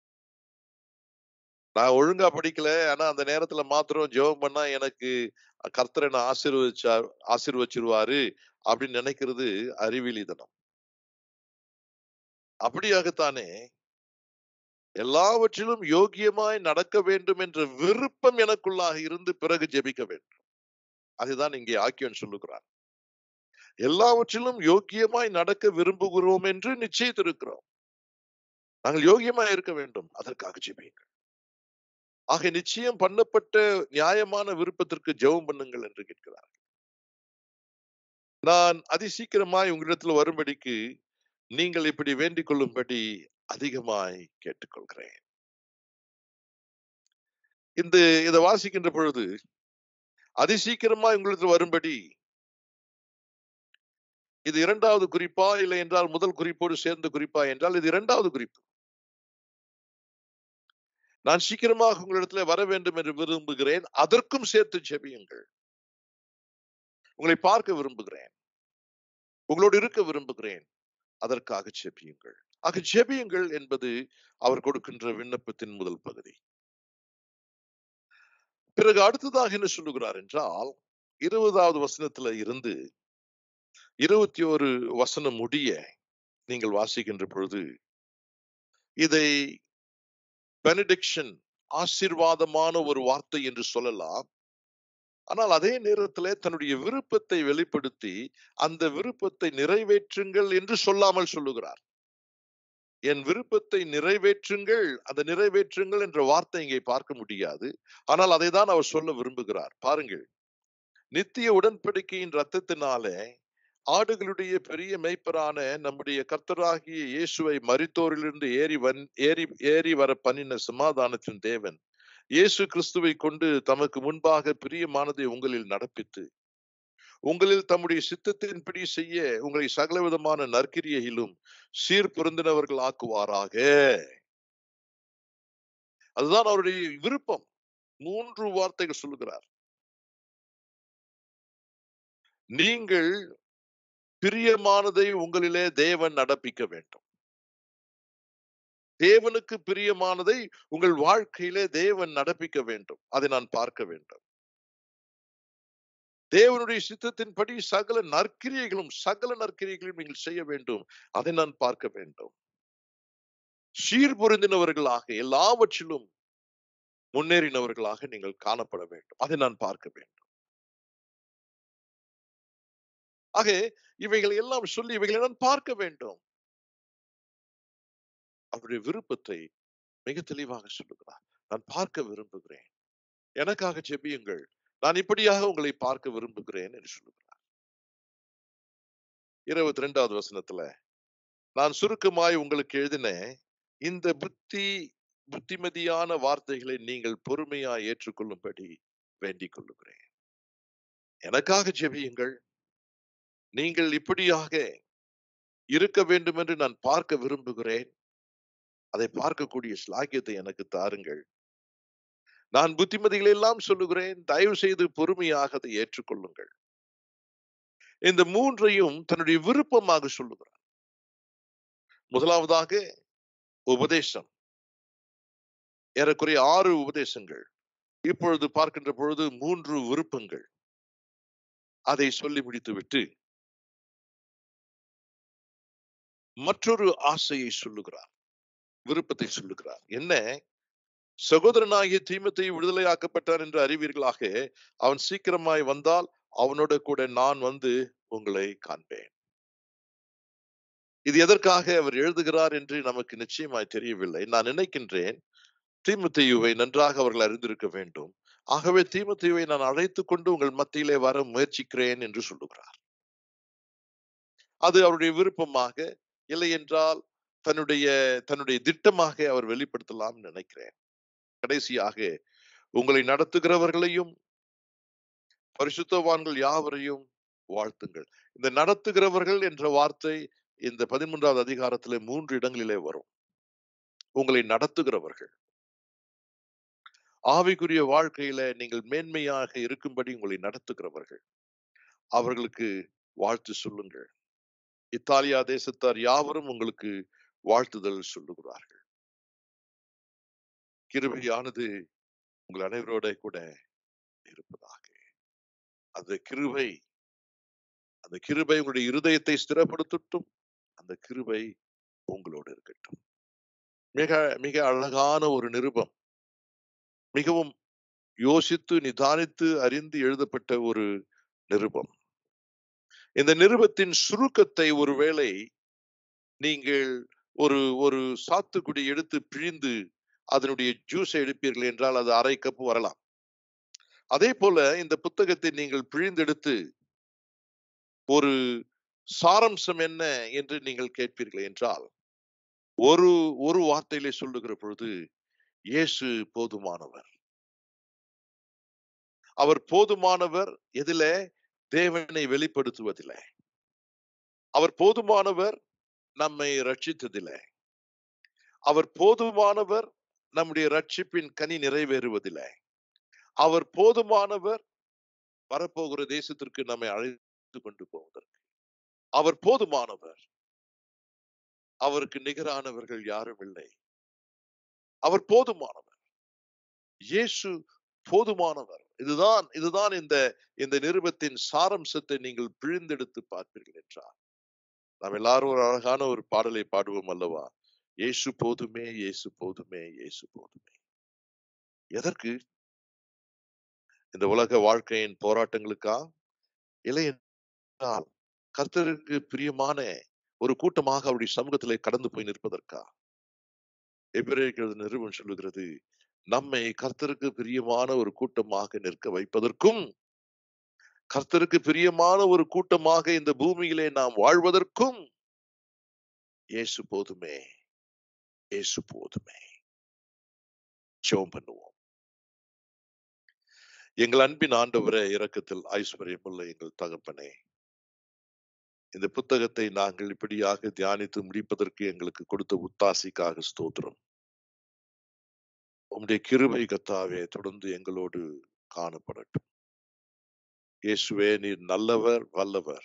நான் ஒழுங்கா படிக்கல ஆனா அந்த நேரத்துல மாத்திரம் ஜெபம் பண்ணா எனக்கு கர்த்தர் என்ன ஆசீர்வதிச்சா ஆசீர்வச்சிருவாரு அப்படின்னு நினைக்கிறது அறிவிலிதனம் அப்படியாகத்தானே எல்லாவற்றிலும் யோகியமாய் நடக்க வேண்டும் என்ற விருப்பம் எனக்குள்ளாக இருந்து பிறகு ஜெபிக்க வேண்டும் அதுதான் இங்கே ஆக்கியன் சொல்லுகிறார் எல்லாவற்றிலும் யோக்கியமாய் நடக்க விரும்புகிறோம் என்று நிச்சயித்திருக்கிறோம் நாங்கள் யோகியமாய் இருக்க வேண்டும் அதற்காக ஜெபியுங்கள் ஆக நிச்சயம் பண்ணப்பட்ட நியாயமான விருப்பத்திற்கு ஜெபம் பண்ணுங்கள் என்று கேட்கிறார் நான் அதிசீக்கிரமாய் உங்களிடத்தில் வரும்படிக்கு நீங்கள் இப்படி வேண்டிக் கொள்ளும்படி அதிகமாய் கேட்டுக்கொள்கிறேன் இந்த இதை வாசிக்கின்ற பொழுது அதிசீக்கிரமாய் உங்களுக்கு வரும்படி இது இரண்டாவது குறிப்பா இல்லை என்றால் முதல் குறிப்போடு சேர்ந்த குறிப்பா என்றால் இது இரண்டாவது குறிப்பு நான் சீக்கிரமாக உங்களிடத்துல வர வேண்டும் என்று விரும்புகிறேன் அதற்கும் சேர்த்து செபியுங்கள் உங்களை பார்க்க விரும்புகிறேன் உங்களோடு இருக்க விரும்புகிறேன் அதற்காக செபியுங்கள் ஆக ஜெபியுங்கள் என்பது அவர் கொடுக்கின்ற விண்ணப்பத்தின் முதல் பகுதி பிறகு அடுத்ததாக என்ன சொல்லுகிறார் என்றால் இருபதாவது வசனத்துல இருந்து இருபத்தி ஒரு வசனம் முடிய நீங்கள் வாசிக்கின்ற பொழுது இதை பெனடிக்ஷன் ஆசீர்வாதமான ஒரு வார்த்தை என்று சொல்லலாம் ஆனால் அதே நேரத்தில் தன்னுடைய விருப்பத்தை வெளிப்படுத்தி அந்த விருப்பத்தை நிறைவேற்றுங்கள் என்று சொல்லாமல் சொல்லுகிறார் என் விருப்பத்தை நிறைவேற்றுங்கள் அந்த நிறைவேற்றுங்கள் என்ற வார்த்தை இங்கே பார்க்க முடியாது ஆனால் அதை தான் அவர் சொல்ல விரும்புகிறார் பாருங்கள் நித்திய உடன்படிக்கையின் ரத்தத்தினாலே ஆடுகளுடைய பெரிய மெய்ப்பரான நம்முடைய கர்த்தராகிய இயேசுவை மரித்தோரிலிருந்து ஏறி வன் ஏறி ஏறி வர பண்ணின சமாதானத்தின் தேவன் இயேசு கிறிஸ்துவை கொண்டு தமக்கு முன்பாக பிரியமானதை உங்களில் நடப்பித்து உங்களில் தம்முடைய சித்தத்தின்படி செய்ய உங்களை சகலவிதமான நற்கிரியையிலும் சீர் பொருந்தினவர்கள் ஆக்குவாராக அதுதான் அவருடைய விருப்பம் மூன்று வார்த்தைகள் சொல்லுகிறார் நீங்கள் பிரியமானதை உங்களிலே தேவன் நடப்பிக்க வேண்டும் தேவனுக்கு பிரியமானதை உங்கள் வாழ்க்கையிலே தேவன் நடப்பிக்க வேண்டும் அதை நான் பார்க்க வேண்டும் தேவனுடைய சித்தத்தின்படி சகல நற்கிரியைகளும் சகல நற்கிரியைகளும் நீங்கள் செய்ய வேண்டும் அதை நான் பார்க்க வேண்டும் சீர் பொருந்தினவர்களாக எல்லாவற்றிலும் முன்னேறினவர்களாக நீங்கள் காணப்பட வேண்டும் அதை நான் பார்க்க வேண்டும் ஆக இவைகளை எல்லாம் சொல்லி இவைகளை நான் பார்க்க வேண்டும் அவருடைய விருப்பத்தை மிக தெளிவாக சொல்லுகிறார் நான் பார்க்க விரும்புகிறேன் எனக்காக செபியுங்கள் நான் இப்படியாக உங்களை பார்க்க விரும்புகிறேன் என்று சொல்லுகிறார் இருபத்தி ரெண்டாவது வசனத்துல நான் சுருக்கமாய் உங்களுக்கு எழுதின இந்த புத்தி புத்திமதியான வார்த்தைகளை நீங்கள் பொறுமையாய் ஏற்றுக்கொள்ளும்படி வேண்டிக் கொள்ளுகிறேன் எனக்காக ஜெபியுங்கள் நீங்கள் இப்படியாக இருக்க வேண்டும் என்று நான் பார்க்க விரும்புகிறேன் அதை பார்க்கக்கூடிய ஸ்லாக்கியத்தை எனக்கு தாருங்கள் நான் புத்திமதிகளை எல்லாம் சொல்லுகிறேன் தயவு செய்து பொறுமையாக அதை ஏற்றுக்கொள்ளுங்கள் இந்த மூன்றையும் தன்னுடைய விருப்பமாக சொல்லுகிறார் முதலாவதாக உபதேசம் ஏறக்குறைய ஆறு உபதேசங்கள் இப்பொழுது பார்க்கின்ற பொழுது மூன்று விருப்பங்கள் அதை சொல்லி முடித்துவிட்டு மற்றொரு ஆசையை சொல்லுகிறார் விருப்பத்தை சொல்லுகிறார் என்ன சகோதரனாகிய தீமத்தை விடுதலையாக்கப்பட்டான் என்று அறிவீர்களாக அவன் சீக்கிரமாய் வந்தால் அவனோட கூட நான் வந்து உங்களை காண்பேன் இது எதற்காக அவர் எழுதுகிறார் என்று நமக்கு நிச்சயமாய் தெரியவில்லை நான் நினைக்கின்றேன் தீமுத்தையுவை நன்றாக அவர்கள் அறிந்திருக்க வேண்டும் ஆகவே தீமுத்தையுவை நான் அழைத்து கொண்டு உங்கள் மத்தியிலே வர முயற்சிக்கிறேன் என்று சொல்லுகிறார் அது அவருடைய விருப்பமாக இல்லை என்றால் தன்னுடைய தன்னுடைய திட்டமாக அவர் வெளிப்படுத்தலாம் நினைக்கிறேன் கடைசியாக உங்களை நடத்துகிறவர்களையும் பரிசுத்தவான்கள் யாவரையும் வாழ்த்துங்கள் இந்த நடத்துகிறவர்கள் என்ற வார்த்தை இந்த பதிமூன்றாவது அதிகாரத்திலே மூன்று இடங்களிலே வரும் உங்களை நடத்துகிறவர்கள் ஆவிக்குரிய வாழ்க்கையில நீங்கள் மேன்மையாக இருக்கும்படி உங்களை நடத்துகிறவர்கள் அவர்களுக்கு வாழ்த்து சொல்லுங்கள் இத்தாலியா தேசத்தார் யாவரும் உங்களுக்கு வாழ்த்துதல் சொல்லுகிறார்கள் கிருபையானது உங்கள் அனைவரோட கூட இருப்பதாக அந்த கிருபை அந்த கிருபை உங்களுடைய இருதயத்தை ஸ்திரப்படுத்தட்டும் அந்த கிருபை உங்களோடு இருக்கட்டும் மிக மிக அழகான ஒரு நிருபம் மிகவும் யோசித்து நிதானித்து அறிந்து எழுதப்பட்ட ஒரு நிருபம் இந்த நிருபத்தின் சுருக்கத்தை ஒருவேளை நீங்கள் ஒரு ஒரு சாத்துக்குடி எடுத்து பிழிந்து அதனுடைய ஜூஸை எடுப்பீர்கள் என்றால் அது அரை கப் வரலாம் அதே போல இந்த புத்தகத்தை நீங்கள் பிழிந்தெடுத்து ஒரு சாரம்சம் என்ன என்று நீங்கள் கேட்பீர்கள் என்றால் ஒரு ஒரு வார்த்தையிலே சொல்லுகிற பொழுது இயேசு போதுமானவர் அவர் போதுமானவர் எதில தேவனை வெளிப்படுத்துவதில்லை அவர் போதுமானவர் நம்மை ரட்சித்ததில்லை அவர் போதுமானவர் நம்முடைய ரட்சிப்பின் கனி நிறைவேறுவதில்லை அவர் போதுமானவர் வரப்போகிற தேசத்திற்கு நம்மை அழைத்து கொண்டு போவதற்கு அவர் போதுமானவர் அவருக்கு நிகரானவர்கள் யாரும் இல்லை அவர் போதுமானவர் இயேசு போதுமானவர் இதுதான் இதுதான் இந்த இந்த நிருபத்தின் சாரம்சத்தை நீங்கள் பிழிந்தெடுத்து பார்ப்பீர்கள் என்றார் நாம் எல்லாரும் ஒரு அழகான ஒரு பாடலை பாடுவோம் அல்லவா இயேசு போதுமே இயேசு போதுமே இயேசு போதுமே எதற்கு இந்த உலக வாழ்க்கையின் போராட்டங்களுக்கா இல்லை என்றால் கர்த்தருக்கு பிரியமான ஒரு கூட்டமாக அவருடைய சமூகத்திலே கடந்து போய் நிற்பதற்கா எபிரேயர்கள் நிறுவனம் சொல்லுகிறது நம்மை கர்த்தருக்கு பிரியமான ஒரு கூட்டமாக நிற்க வைப்பதற்கும் கர்த்தருக்கு பிரியமான ஒரு கூட்டமாக இந்த பூமியிலே நாம் வாழ்வதற்கும் இயேசு போதுமே இயேசு போதுமே ஜெபம் பண்ணுவோம் எங்கள் அன்பின் ஆண்டவரே இரக்கத்தில் ஐஸ்வர்யமுள்ள எங்கள் தகப்பனே இந்த புத்தகத்தை நாங்கள் இப்படியாக தியானித்து முடிப்பதற்கு எங்களுக்கு கொடுத்த உத்தாசிக்காக ஸ்தோத்திரம் உம்முடைய கிருபை கத்தாவே தொடர்ந்து எங்களோடு காணப்படட்டும் இயேசுவே நீர் நல்லவர் வல்லவர்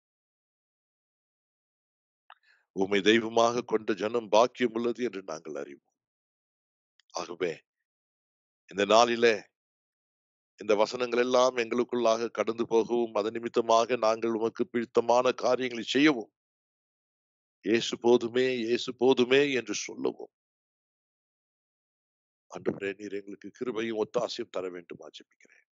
உம்மை தெய்வமாக கொண்ட ஜனம் பாக்கியம் உள்ளது என்று நாங்கள் அறிவோம் ஆகவே இந்த நாளிலே இந்த வசனங்கள் எல்லாம் எங்களுக்குள்ளாக கடந்து போகவும் அது நிமித்தமாக நாங்கள் உமக்கு பிடித்தமான காரியங்களை செய்யவும் இயேசு போதுமே இயேசு போதுமே என்று சொல்லவும் ஆண்டவரே நீர் எங்களுக்கு கிருபையும் ஒத்தாசையும் தர வேண்டும் ஆச்சரிக்கிறேன்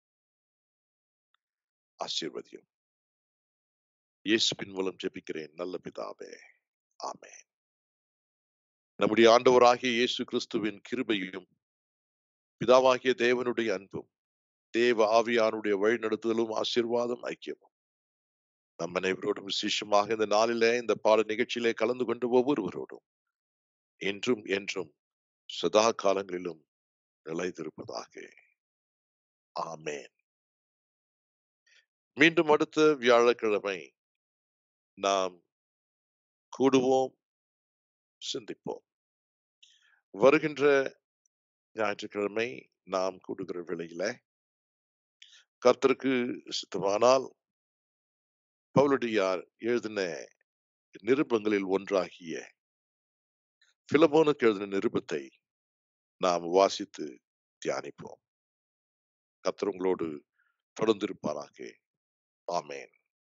ஆசீர்வதியும் இயேசுவின் மூலம் ஜெபிக்கிறேன் நல்ல பிதாவே ஆமே நம்முடைய ஆண்டவராகிய இயேசு கிறிஸ்துவின் கிருபையும் பிதாவாகிய தேவனுடைய அன்பும் தேவ ஆவியானுடைய வழிநடத்துதலும் ஆசீர்வாதம் ஐக்கியமும் நம் அனைவரோடும் விசேஷமாக இந்த நாளிலே இந்த பாட நிகழ்ச்சியிலே கலந்து கொண்டு ஒவ்வொருவரோடும் என்றும் என்றும் சதா காலங்களிலும் நிலைத்திருப்பதாக ஆமேன் மீண்டும் அடுத்த வியாழக்கிழமை நாம் கூடுவோம் சிந்திப்போம் வருகின்ற ஞாயிற்றுக்கிழமை நாம் கூடுகிற வேளையில கர்த்தருக்கு சித்தமானால் பவுலடியார் எழுதின நிருபங்களில் ஒன்றாகிய பிலமோனுக்கு எழுதின நிருபத்தை நாம் வாசித்து தியானிப்போம் கர்த்தர் உங்களோடு தொடர்ந்திருப்பாராக ஆமேன்